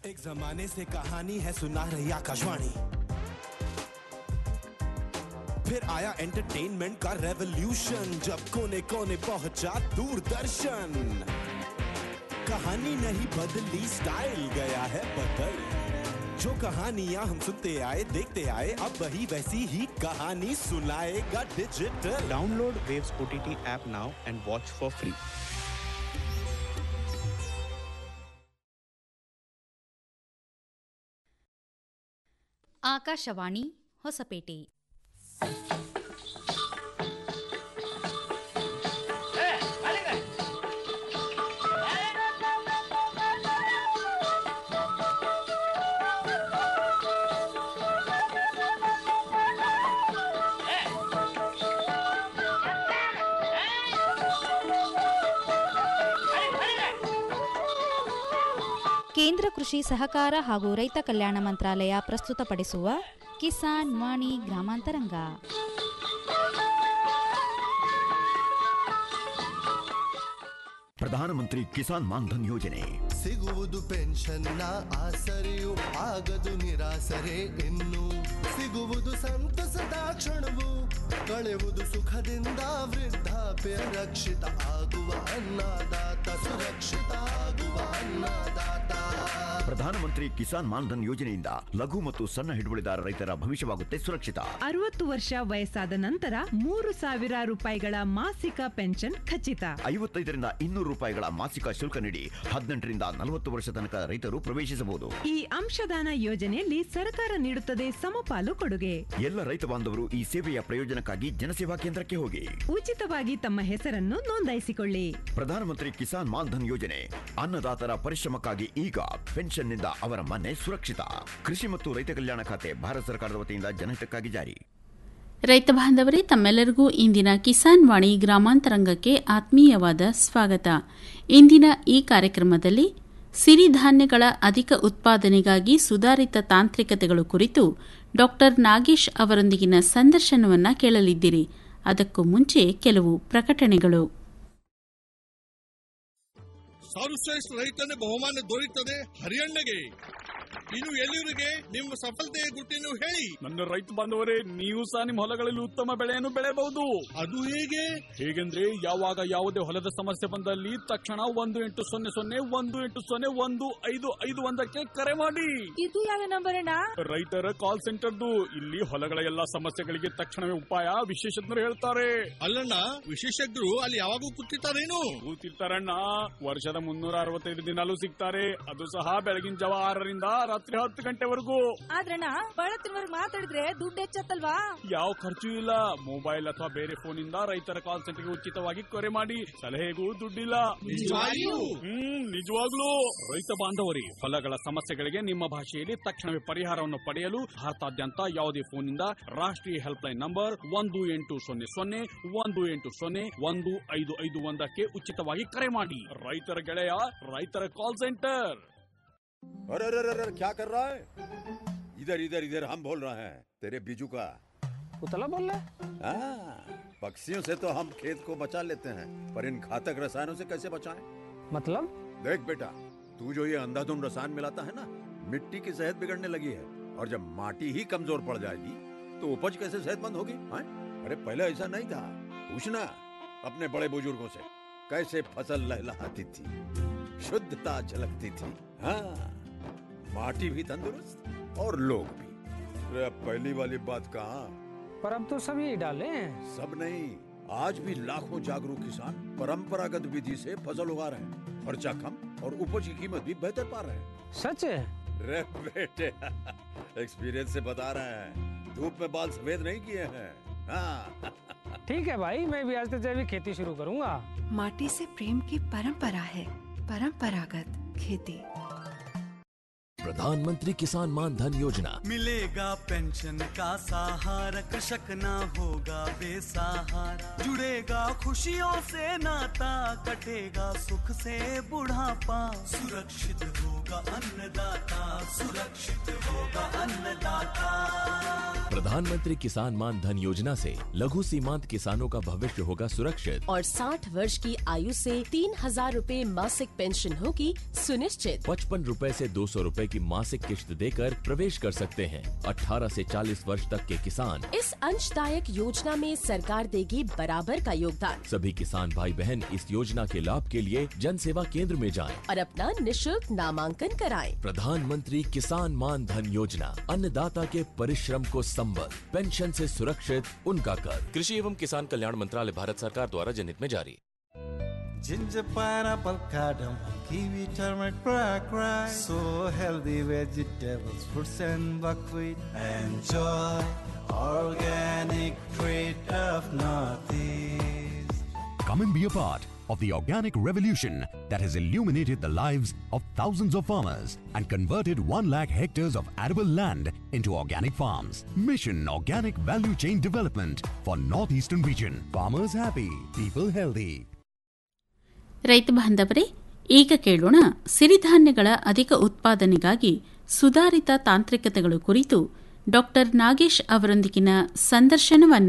एक जमाने से कहानी है सुना रही आकाशवाणी फिर आया एंटरटेनमेंट का रेवोल्यूशन जब कोने कोने पहुंचा दूरदर्शन कहानी नहीं बदली स्टाइल गया है बदल जो कहानियां हम सुनते आए देखते आए अब वही वैसी ही कहानी सुनाएगा digital Download Waves OTT app now and watch for free. Akashvani Hosapete ಕೇಂದ್ರ ಕೃಷಿ ಸಹಕಾರ ಹಾಗೂ ರೈತ ಕಲ್ಯಾಣ ಮಂತ್ರಾಲಯ ಪ್ರಸ್ತುತಪಡಿಸುವ ಕಿಸಾನ್ ವಾಣಿ ಗ್ರಾಮಾಂತರಂಗ ಪ್ರಧಾನಮಂತ್ರಿ ಕಿಸಾನ್ ಮಾನ್ಧನ್ ಯೋಜನೆ ಸಿಗುವುದು ಪೆನ್ಷನ್ನ ಆಸರೆಯು ಆಗದು ನಿರಾಸರೆ ಇನ್ನು ಸಿಗುವುದು ಸಂತಸದ ಕ್ಷಣವು ಕಳೆವುದು ಸುಖದಿಂದ ವೃದ್ಧಾಪ್ಯ ರಕ್ಷಿತ ಆಗುವ ಅನ್ನದಾತ ಸುರಕ್ಷಿತ ಆಗುವ ಅನ್ನದಾತ ಪ್ರಧಾನಮಂತ್ರಿ ಕಿಸಾನ್ ಮಾನ್ಧನ್ ಯೋಜನೆಯಿಂದ ಲಘು ಮತ್ತು ಸಣ್ಣ ಹಿಡುವಳಿದಾರ ರೈತರ ಭವಿಷ್ಯವಾಗುತ್ತೆ ಸುರಕ್ಷಿತ ಅರವತ್ತು ವರ್ಷ ವಯಸ್ಸಾದ ನಂತರ ಮೂರು ಸಾವಿರ ರೂಪಾಯಿಗಳ ಮಾಸಿಕ ಪೆನ್ಷನ್ ಖಚಿತ ಐವತ್ತೈದರಿಂದ ಇನ್ನೂರು ರೂಪಾಯಿಗಳ ಮಾಸಿಕ ಶುಲ್ಕ ನೀಡಿ ಹದಿನೆಂಟರಿಂದ ನಲವತ್ತು ವರ್ಷ ತನಕ ರೈತರು ಪ್ರವೇಶಿಸಬಹುದು ಈ ಅಂಶದಾನ ಯೋಜನೆಯಲ್ಲಿ ಸರ್ಕಾರ ನೀಡುತ್ತದೆ ಸಮಪಾಲು ಕೊಡುಗೆ ಎಲ್ಲ ರೈತ ಬಾಂಧವರು ಈ ಸೇವೆಯ ಪ್ರಯೋಜನಕ್ಕಾಗಿ ಜನಸೇವಾ ಕೇಂದ್ರಕ್ಕೆ ಹೋಗಿ ಉಚಿತವಾಗಿ ತಮ್ಮ ಹೆಸರನ್ನು ನೋಂದಾಯಿಸಿಕೊಳ್ಳಿ ಪ್ರಧಾನಮಂತ್ರಿ ಕಿಸಾನ್ ಮಾನ್ಧನ್ ಯೋಜನೆ ಅನ್ನದಾತರ ಪರಿಶ್ರಮಕ್ಕಾಗಿ ಈಗ ಪೆನ್ಷನ್ನಿಂದ ಅವರ ಮನೆ ಸುರಕ್ಷಿತ ಕೃಷಿ ಮತ್ತು ರೈತ ಕಲ್ಯಾಣ ಖಾತೆ ಭಾರತ ಸರ್ಕಾರದ ವತಿಯಿಂದ ಜನಹಿತಕ್ಕಾಗಿ ಜಾರಿ ರೈತ ಬಾಂಧವರೇ ತಮ್ಮೆಲ್ಲರಿಗೂ ಇಂದಿನ ಕಿಸಾನ್ ವಾಣಿ ಗ್ರಾಮಾಂತರಂಗಕ್ಕೆ ಆತ್ಮೀಯವಾದ ಸ್ವಾಗತ ಇಂದಿನ ಈ ಕಾರ್ಯಕ್ರಮದಲ್ಲಿ ಸಿರಿಧಾನ್ಯಗಳ ಅಧಿಕ ಉತ್ಪಾದನೆಗಾಗಿ ಸುಧಾರಿತ ತಾಂತ್ರಿಕತೆಗಳು ಕುರಿತು ಡಾಕ್ಟರ್ ನಾಗೇಶ್ ಅವರೊಂದಿಗಿನ ಸಂದರ್ಶನವನ್ನ ಕೇಳಲಿದ್ದೀರಿ ಅದಕ್ಕೂ ಮುಂಚೆ ಕೆಲವು ಪ್ರಕಟಣೆಗಳು ಸರ್ವಶ್ರೇಷ್ಠ ರೈತನ ಬಹುಮಾನ ದೊರೆಯುತ್ತದೆ ಹರಿಯಣ್ಣಗೆ ಇನ್ನು ಎಲ್ಲಿವರಿಗೆ ನಿಮ್ಮ ಸಫಲತೆಯ ಗುಟ್ಟಿನ ಹೇಳಿ ನನ್ನ ರೈತ ಬಾಂಧವರೇ ನೀವು ಸಹ ನಿಮ್ಮ ಹೊಲಗಳಲ್ಲಿ ಉತ್ತಮ ಬೆಳೆಯನ್ನು ಬೆಳೆಯಬಹುದು ಅದು ಹೇಗೆ ಹೇಗೆಂದ್ರೆ ಯಾವಾಗ ಯಾವುದೇ ಹೊಲದ ಸಮಸ್ಯೆ ಬಂದಲ್ಲಿ ತಕ್ಷಣ ಒಂದು ಎಂಟು ಸೊನ್ನೆ ಸೊನ್ನೆ ಒಂದು ಎಂಟು ಸೊನ್ನೆ ಒಂದು ಐದು ಐದು ಒಂದಕ್ಕೆ ಕರೆ ಮಾಡಿ ಇದು ಯಾವ ನಂಬರ್ ಅಣ್ಣ ರೈತರ ಕಾಲ್ ಸೆಂಟರ್ದು ಇಲ್ಲಿ ಹೊಲಗಳ ಎಲ್ಲಾ ಸಮಸ್ಯೆಗಳಿಗೆ ತಕ್ಷಣವೇ ಉಪಾಯ ವಿಶೇಷಜ್ಞರು ಹೇಳ್ತಾರೆ ಅಲ್ಲಣ್ಣ ವಿಶೇಷಜ್ಞರು ಅಲ್ಲಿ ಯಾವಾಗೂ ಕೂತಿರ್ತಾರೇನು ಕೂತಿರ್ತಾರಣ್ಣ ವರ್ಷದ ಮುನ್ನೂರ ಅರವತ್ತೈದು ದಿನಾಲೂ ಸಿಗ್ತಾರೆ ಅದು ಸಹ ಬೆಳಗಿನ ಜಾವ ಆರರಿಂದ ರಾತ್ರಿ ಹತ್ತು ಗಂಟೆವರೆಗೂ ಆದ್ರಣ್ಣ ಬಳತ್ತಿನವರೆಗೆ ಮಾತಾಡಿದ್ರೆ ದುಡ್ಡು ಹೆಚ್ಚತ್ತಲ್ವಾ ಯಾವ ಖರ್ಚು ಇಲ್ಲ ಮೊಬೈಲ್ ಅಥವಾ ಬೇರೆ ಫೋನ್ ಇಂದ ರೈತರ ಕಾಲ್ ಸೆಂಟರ್ಗೆ ಉಚಿತವಾಗಿ ಕರೆ ಮಾಡಿ ಸಲಹೆಗೂ ದುಡ್ಡಿಲ್ಲ ನಿಜವಾಗಿಯೂ? ಹ್ಮ್ ನಿಜವಾಗ್ಲೂ ರೈತ ಬಾಂಧವರೇ ಹೊಲಗಳ ಸಮಸ್ಯೆಗಳಿಗೆ ನಿಮ್ಮ ಭಾಷೆಯಲ್ಲಿ ತಕ್ಷಣವೇ ಪರಿಹಾರವನ್ನು ಪಡೆಯಲು ಭಾರತಾದ್ಯಂತ ಯಾವುದೇ ಫೋನ್ ಇಂದ ರಾಷ್ಟ್ರೀಯ ಹೆಲ್ಪ್ ಲೈನ್ ನಂಬರ್ ಒಂದು ಎಂಟು ಸೊನ್ನೆ ಸೊನ್ನೆ ಒಂದು ಎಂಟು ಸೊನ್ನೆ ಒಂದು ಐದು ಐದು ಒಂದಕ್ಕೆ ಉಚಿತವಾಗಿ ಕರೆ ಮಾಡಿ ರೈತರ ಗೆಳೆಯ ರೈತರ ಕಾಲ್ ಸೆಂಟರ್ अरे अरे अरे अरे, क्या कर रहा है इधर इधर इधर हम बोल रहे हैं तेरे बीजू का उतला बोल रहा हाँ, पक्षियों से तो हम खेत को बचा लेते हैं पर इन घातक रसायनों से कैसे बचाएं? मतलब देख बेटा तू जो ये अंधाधुंध रसायन मिलाता है ना मिट्टी की सेहत बिगड़ने लगी है और जब माटी ही कमजोर पड़ जाएगी तो उपज कैसे सेहतमंद होगी हाँ? अरे पहले ऐसा नहीं था पूछना अपने बड़े बुजुर्गों से कैसे फसल लहलहाती थी शुद्धता झलकती थी हाँ माटी भी तंदुरुस्त और लोग भी अरे अब पहली वाली बात कहाँ पर अब तो सब यही डाले हैं सब नहीं आज भी लाखों जागरूक किसान परंपरागत विधि से फसल उगा रहे हैं खर्चा कम और उपज की कीमत भी बेहतर पा रहे हैं सच है रे बेटे एक्सपीरियंस से बता रहे हैं धूप में बाल सफेद नहीं किए हैं हाँ ठीक है भाई मैं भी आज से जैविक खेती शुरू करूंगा माटी से प्रेम की परंपरा है परंपरागत खेती प्रधानमंत्री किसान मान धन योजना मिलेगा पेंशन का सहारा कृषक ना होगा बेसहारा जुड़ेगा खुशियों से नाता कटेगा सुख से बुढ़ापा सुरक्षित होगा अन्नदाता सुरक्षित होगा अन्नदाता प्रधानमंत्री किसान मान धन योजना से लघु सीमांत किसानों का भविष्य होगा सुरक्षित और 60 वर्ष की आयु से तीन हजार रूपए मासिक पेंशन होगी सुनिश्चित पचपन रूपए ऐसी दो सौ रूपए की मासिक किश्त देकर प्रवेश कर सकते हैं 18 से 40 वर्ष तक के किसान इस अंशदायक योजना में सरकार देगी बराबर का योगदान सभी किसान भाई बहन इस योजना के लाभ के लिए जन सेवा केंद्र में जाएं। और अपना निशुल्क नामांकन कराएं। प्रधानमंत्री किसान मान धन योजना अन्नदाता के परिश्रम को संबल पेंशन से सुरक्षित उनका कर कृषि एवं किसान कल्याण मंत्रालय भारत सरकार द्वारा जनहित में जारी Ginger, pineapple, cardamom, kiwi, turmeric, black rice. So healthy vegetables, fruits and buckwheat. Enjoy organic treat of Northeast. Come and be a part of the organic revolution that has illuminated the lives of thousands of farmers and converted 1 lakh hectares of arable land into organic farms. Mission Organic Value Chain Development for Northeastern Region. Farmers happy, people healthy. ರೈತ ಬಾಂಧವರೇ ಈಗ ಕೇಳೋಣ ಸಿರಿಧಾನ್ಯಗಳ ಅಧಿಕ ಉತ್ಪಾದನೆಗಾಗಿ ಸುಧಾರಿತ ತಾಂತ್ರಿಕತೆಗಳು ಕುರಿತು doctor Nagesh ಅವರೊಂದಿಗಿನ ಸಂದರ್ಶನವನ್ನ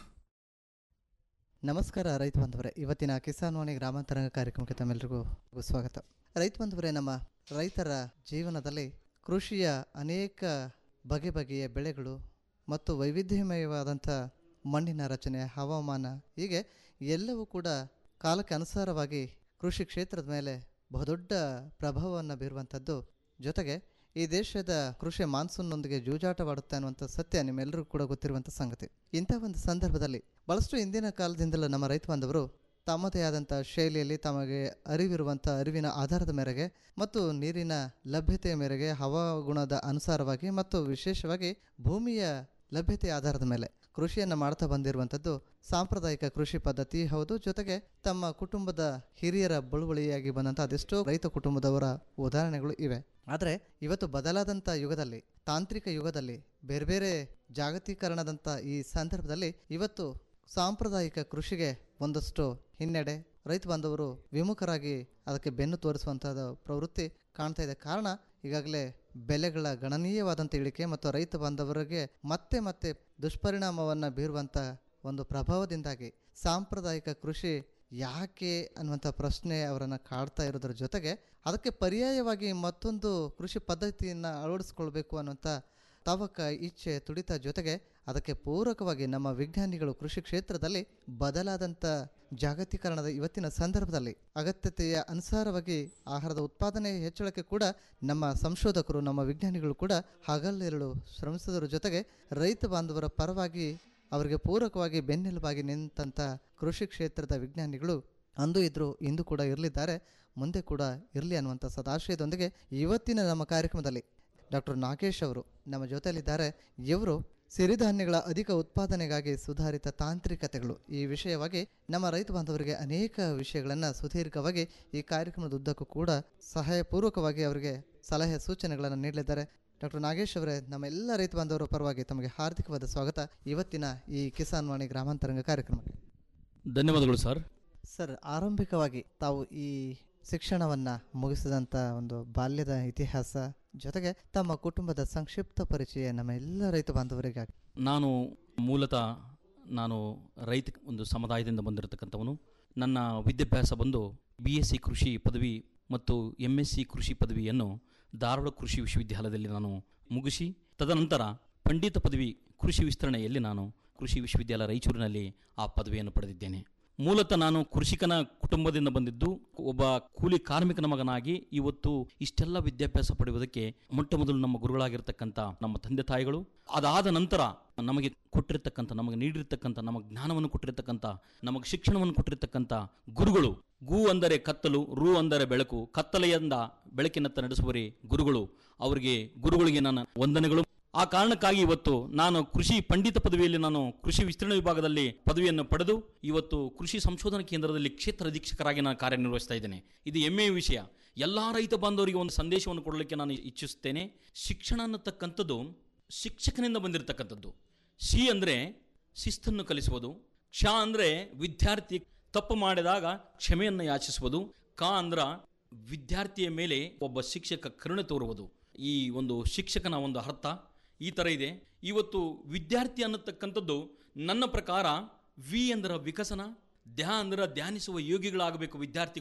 ನಮಸ್ಕಾರ ರೈತ ಬಾಂಧವರೇ ಇವತ್ತಿನ ಕಿಸಾನ್ ವಾಣಿ ಗ್ರಾಮಾಂತರಂಗ ಕಾರ್ಯಕ್ರಮಕ್ಕೆ ತಮ್ಮೆಲ್ಲರಿಗೂ ಸ್ವಾಗತ ರೈತ ಬಾಂಧವರೇ ನಮ್ಮ ರೈತರ ಜೀವನದಲ್ಲಿ ಕೃಷಿಯ ಅನೇಕ ಬಗೆ ಬಗೆಯ ಬೆಳೆಗಳು ಮತ್ತು ವೈವಿಧ್ಯಮಯವಾದಂಥ ಮಣ್ಣಿನ ರಚನೆ ಹವಾಮಾನ ಹೀಗೆ ಎಲ್ಲವೂ ಕೂಡ ಕಾಲಕ್ಕೆ ಅನುಸಾರವಾಗಿ ಕೃಷಿ ಕ್ಷೇತ್ರದ ಮೇಲೆ ಬಹುದೊಡ್ಡ ಪ್ರಭಾವವನ್ನು ಬೀರುವಂಥದ್ದು ಜೊತೆಗೆ ಈ ದೇಶದ ಕೃಷಿ ಮಾನ್ಸೂನ್ನೊಂದಿಗೆ ಜೂಜಾಟವಾಡುತ್ತೆ ಅನ್ನುವಂಥ ಸತ್ಯ ನಿಮ್ಮೆಲ್ಲರಿಗೂ ಕೂಡ ಗೊತ್ತಿರುವಂಥ ಸಂಗತಿ ಇಂಥ ಒಂದು ಸಂದರ್ಭದಲ್ಲಿ ಭಾಳಷ್ಟು ಹಿಂದಿನ ಕಾಲದಿಂದಲೂ ನಮ್ಮ ರೈತ ಬಾಂಧವರು ತಮ್ಮದೇ ಆದಂಥ ಶೈಲಿಯಲ್ಲಿ ತಮಗೆ ಅರಿವಿರುವಂಥ ಅರಿವಿನ ಆಧಾರದ ಮೇರೆಗೆ ಮತ್ತು ನೀರಿನ ಲಭ್ಯತೆಯ ಮೇರೆಗೆ ಹವಾಗುಣದ ಅನುಸಾರವಾಗಿ ಮತ್ತು ವಿಶೇಷವಾಗಿ ಭೂಮಿಯ ಲಭ್ಯತೆಯ ಆಧಾರದ ಮೇಲೆ ಕೃಷಿಯನ್ನು ಮಾಡ್ತಾ ಬಂದಿರುವಂಥದ್ದು ಸಾಂಪ್ರದಾಯಿಕ ಕೃಷಿ ಪದ್ಧತಿ ಹೌದು ಜೊತೆಗೆ ತಮ್ಮ ಕುಟುಂಬದ ಹಿರಿಯರ ಬಳುವಳಿಯಾಗಿ ಬಂದಂಥ ಅದೆಷ್ಟೋ ರೈತ ಕುಟುಂಬದವರ ಉದಾಹರಣೆಗಳು ಇವೆ ಆದರೆ ಇವತ್ತು ಬದಲಾದಂಥ ಯುಗದಲ್ಲಿ ತಾಂತ್ರಿಕ ಯುಗದಲ್ಲಿ ಬೇರೆ ಬೇರೆ ಜಾಗತೀಕರಣದಂಥ ಈ ಸಂದರ್ಭದಲ್ಲಿ ಇವತ್ತು ಸಾಂಪ್ರದಾಯಿಕ ಕೃಷಿಗೆ ಒಂದಷ್ಟು ಹಿನ್ನಡೆ ರೈತ ಬಾಂಧವರು ವಿಮುಖರಾಗಿ ಅದಕ್ಕೆ ಬೆನ್ನು ತೋರಿಸುವಂಥದ್ದು ಪ್ರವೃತ್ತಿ ಕಾಣ್ತಾ ಇದೆ ಕಾರಣ ಈಗಾಗಲೇ ಬೆಲೆಗಳ ಗಣನೀಯವಾದಂಥ ಇಳಿಕೆ ಮತ್ತು ರೈತ ಬಾಂಧವರಿಗೆ ಮತ್ತೆ ಮತ್ತೆ ದುಷ್ಪರಿಣಾಮವನ್ನು ಬೀರುವಂಥ ಒಂದು ಪ್ರಭಾವದಿಂದಾಗಿ ಸಾಂಪ್ರದಾಯಿಕ ಕೃಷಿ ಯಾಕೆ ಅನ್ನುವಂಥ ಪ್ರಶ್ನೆ ಅವರನ್ನು ಕಾಡ್ತಾ ಇರೋದ್ರ ಜೊತೆಗೆ ಅದಕ್ಕೆ ಪರ್ಯಾಯವಾಗಿ ಮತ್ತೊಂದು ಕೃಷಿ ಪದ್ಧತಿಯನ್ನು ಅಳವಡಿಸ್ಕೊಳ್ಬೇಕು ಅನ್ನುವಂಥ ತವಕ ಇಚ್ಛೆ ತುಡಿತ ಜೊತೆಗೆ ಅದಕ್ಕೆ ಪೂರಕವಾಗಿ ನಮ್ಮ ವಿಜ್ಞಾನಿಗಳು ಕೃಷಿ ಕ್ಷೇತ್ರದಲ್ಲಿ ಬದಲಾದಂಥ ಜಾಗತೀಕರಣದ ಇವತ್ತಿನ ಸಂದರ್ಭದಲ್ಲಿ ಅಗತ್ಯತೆಯ ಅನುಸಾರವಾಗಿ ಆಹಾರದ ಉತ್ಪಾದನೆ ಹೆಚ್ಚಳಕ್ಕೆ ಕೂಡ ನಮ್ಮ ಸಂಶೋಧಕರು ನಮ್ಮ ವಿಜ್ಞಾನಿಗಳು ಕೂಡ ಹಗಲಿರುಳು ಶ್ರಮಿಸಿದರ ಜೊತೆಗೆ ರೈತ ಬಾಂಧವರ ಪರವಾಗಿ ಅವರಿಗೆ ಪೂರಕವಾಗಿ ಬೆನ್ನೆಲುಬಾಗಿ ನಿಂತಹ ಕೃಷಿ ಕ್ಷೇತ್ರದ ವಿಜ್ಞಾನಿಗಳು ಅಂದು ಇದ್ದರು ಇಂದು ಕೂಡ ಇರಲಿದ್ದಾರೆ ಮುಂದೆ ಕೂಡ ಇರಲಿ ಅನ್ನುವಂಥ ಸದಾಶಯದೊಂದಿಗೆ ಇವತ್ತಿನ ನಮ್ಮ ಕಾರ್ಯಕ್ರಮದಲ್ಲಿ ಡಾಕ್ಟರ್ ನಾಗೇಶ್ ಅವರು ನಮ್ಮ ಜೊತೆಯಲ್ಲಿದ್ದಾರೆ ಇವರು ಸಿರಿಧಾನ್ಯಗಳ ಅಧಿಕ ಉತ್ಪಾದನೆಗಾಗಿ ಸುಧಾರಿತ ತಾಂತ್ರಿಕತೆಗಳು ಈ ವಿಷಯವಾಗಿ ನಮ್ಮ ರೈತ ಬಾಂಧವರಿಗೆ ಅನೇಕ ವಿಷಯಗಳನ್ನು ಸುದೀರ್ಘವಾಗಿ ಈ ಕಾರ್ಯಕ್ರಮದ ಉದ್ದಕ್ಕೂ ಕೂಡ ಸಹಾಯಪೂರ್ವಕವಾಗಿ ಅವರಿಗೆ ಸಲಹೆ ಸೂಚನೆಗಳನ್ನು ನೀಡಲಿದ್ದಾರೆ ಡಾಕ್ಟರ್ ನಾಗೇಶ್ ಅವರೇ ನಮ್ಮ ಎಲ್ಲ ರೈತ ಬಾಂಧವರ ಪರವಾಗಿ ತಮಗೆ ಹಾರ್ದಿಕವಾದ ಸ್ವಾಗತ ಇವತ್ತಿನ ಈ ಕಿಸಾನ್ ವಾಣಿ ಗ್ರಾಮಾಂತರಂಗ ಕಾರ್ಯಕ್ರಮಕ್ಕೆ ಧನ್ಯವಾದಗಳು ಸರ್ ಸರ್ ಆರಂಭಿಕವಾಗಿ ತಾವು ಈ ಶಿಕ್ಷಣವನ್ನು ಮುಗಿಸಿದಂಥ ಒಂದು ಬಾಲ್ಯದ ಇತಿಹಾಸ ಜೊತೆಗೆ ತಮ್ಮ ಕುಟುಂಬದ ಸಂಕ್ಷಿಪ್ತ ಪರಿಚಯ ನಮ್ಮ ಎಲ್ಲ ರೈತ ಬಾಂಧವರಿಗೆ ನಾನು ಮೂಲತಃ ನಾನು ರೈತ ಒಂದು ಸಮುದಾಯದಿಂದ ಬಂದಿರತಕ್ಕಂಥವನು ನನ್ನ ವಿದ್ಯಾಭ್ಯಾಸ ಬಂದು ಬಿ ಎಸ್ ಸಿ ಕೃಷಿ ಪದವಿ ಮತ್ತು ಎಮ್ ಎಸ್ ಸಿ ಕೃಷಿ ಪದವಿಯನ್ನು ಧಾರವಾಡ ಕೃಷಿ ವಿಶ್ವವಿದ್ಯಾಲಯದಲ್ಲಿ ನಾನು ಮುಗಿಸಿ ತದನಂತರ ಪಂಡಿತ ಪದವಿ ಕೃಷಿ ವಿಸ್ತರಣೆಯಲ್ಲಿ ನಾನು ಕೃಷಿ ವಿಶ್ವವಿದ್ಯಾಲಯ ರಾಯಚೂರಿನಲ್ಲಿ ಆ ಪದವಿಯನ್ನು ಪಡೆದಿದ್ದೇನೆ ಮೂಲತಃ ನಾನು ಕೃಷಿಕನ ಕುಟುಂಬದಿಂದ ಬಂದಿದ್ದು ಒಬ್ಬ ಕೂಲಿ ಕಾರ್ಮಿಕನ ಮಗನಾಗಿ ಇವತ್ತು ಇಷ್ಟೆಲ್ಲ ವಿದ್ಯಾಭ್ಯಾಸ ಪಡೆಯುವುದಕ್ಕೆ ಮೊಟ್ಟ ಮೊದಲು ನಮ್ಮ ಗುರುಗಳಾಗಿರ್ತಕ್ಕಂಥ ನಮ್ಮ ತಂದೆ ತಾಯಿಗಳು ಅದಾದ ನಂತರ ನಮಗೆ ಕೊಟ್ಟಿರ್ತಕ್ಕಂಥ ನಮಗೆ ನೀಡಿರ್ತಕ್ಕಂಥ ನಮಗೆ ಜ್ಞಾನವನ್ನು ಕೊಟ್ಟಿರ್ತಕ್ಕಂಥ ನಮಗೆ ಶಿಕ್ಷಣವನ್ನು ಕೊಟ್ಟಿರ್ತಕ್ಕಂಥ ಗುರುಗಳು ಗು ಅಂದರೆ ಕತ್ತಲು ರು ಅಂದರೆ ಬೆಳಕು ಕತ್ತಲೆಯಿಂದ ಬೆಳಕಿನತ್ತ ನಡೆಸುವರಿ ಗುರುಗಳು ಅವರಿಗೆ ಗುರುಗಳಿಗೆ ನನ್ನ ವಂದನೆಗಳು ಆ ಕಾರಣಕ್ಕಾಗಿ ಇವತ್ತು ನಾನು ಕೃಷಿ ಪಂಡಿತ ಪದವಿಯಲ್ಲಿ ನಾನು ಕೃಷಿ ವಿಸ್ತರಣೆ ವಿಭಾಗದಲ್ಲಿ ಪದವಿಯನ್ನು ಪಡೆದು ಇವತ್ತು ಕೃಷಿ ಸಂಶೋಧನಾ ಕೇಂದ್ರದಲ್ಲಿ ಕ್ಷೇತ್ರ ಅಧೀಕ್ಷಕರಾಗಿ ನಾನು ಕಾರ್ಯನಿರ್ವಹಿಸ್ತಾ ಇದ್ದೇನೆ ಇದು ಹೆಮ್ಮೆಯ ವಿಷಯ ಎಲ್ಲ ರೈತ ಬಾಂಧವರಿಗೆ ಒಂದು ಸಂದೇಶವನ್ನು ಕೊಡಲಿಕ್ಕೆ ನಾನು ಇಚ್ಛಿಸುತ್ತೇನೆ ಶಿಕ್ಷಣ ಅನ್ನತಕ್ಕಂಥದ್ದು ಶಿಕ್ಷಕನಿಂದ ಬಂದಿರತಕ್ಕಂಥದ್ದು ಸಿ ಅಂದರೆ ಶಿಸ್ತನ್ನು ಕಲಿಸುವುದು ಕ್ಷ ಅಂದರೆ ವಿದ್ಯಾರ್ಥಿ ತಪ್ಪು ಮಾಡಿದಾಗ ಕ್ಷಮೆಯನ್ನು ಯಾಚಿಸುವುದು ಕ ಅಂದ್ರ ವಿದ್ಯಾರ್ಥಿಯ ಮೇಲೆ ಒಬ್ಬ ಶಿಕ್ಷಕ ಕರುಣೆ ತೋರುವುದು ಈ ಒಂದು ಶಿಕ್ಷಕನ ಒಂದು ಅರ್ಥ ಈ ಥರ ಇದೆ ಇವತ್ತು ವಿದ್ಯಾರ್ಥಿ ಅನ್ನತಕ್ಕಂಥದ್ದು ನನ್ನ ಪ್ರಕಾರ ವಿ ಅಂದ್ರ ವಿಕಸನ ಧ್ಯ ಅಂದ್ರ ಧ್ಯಾನಿಸುವ ಯೋಗಿಗಳಾಗಬೇಕು ವಿದ್ಯಾರ್ಥಿಗಳು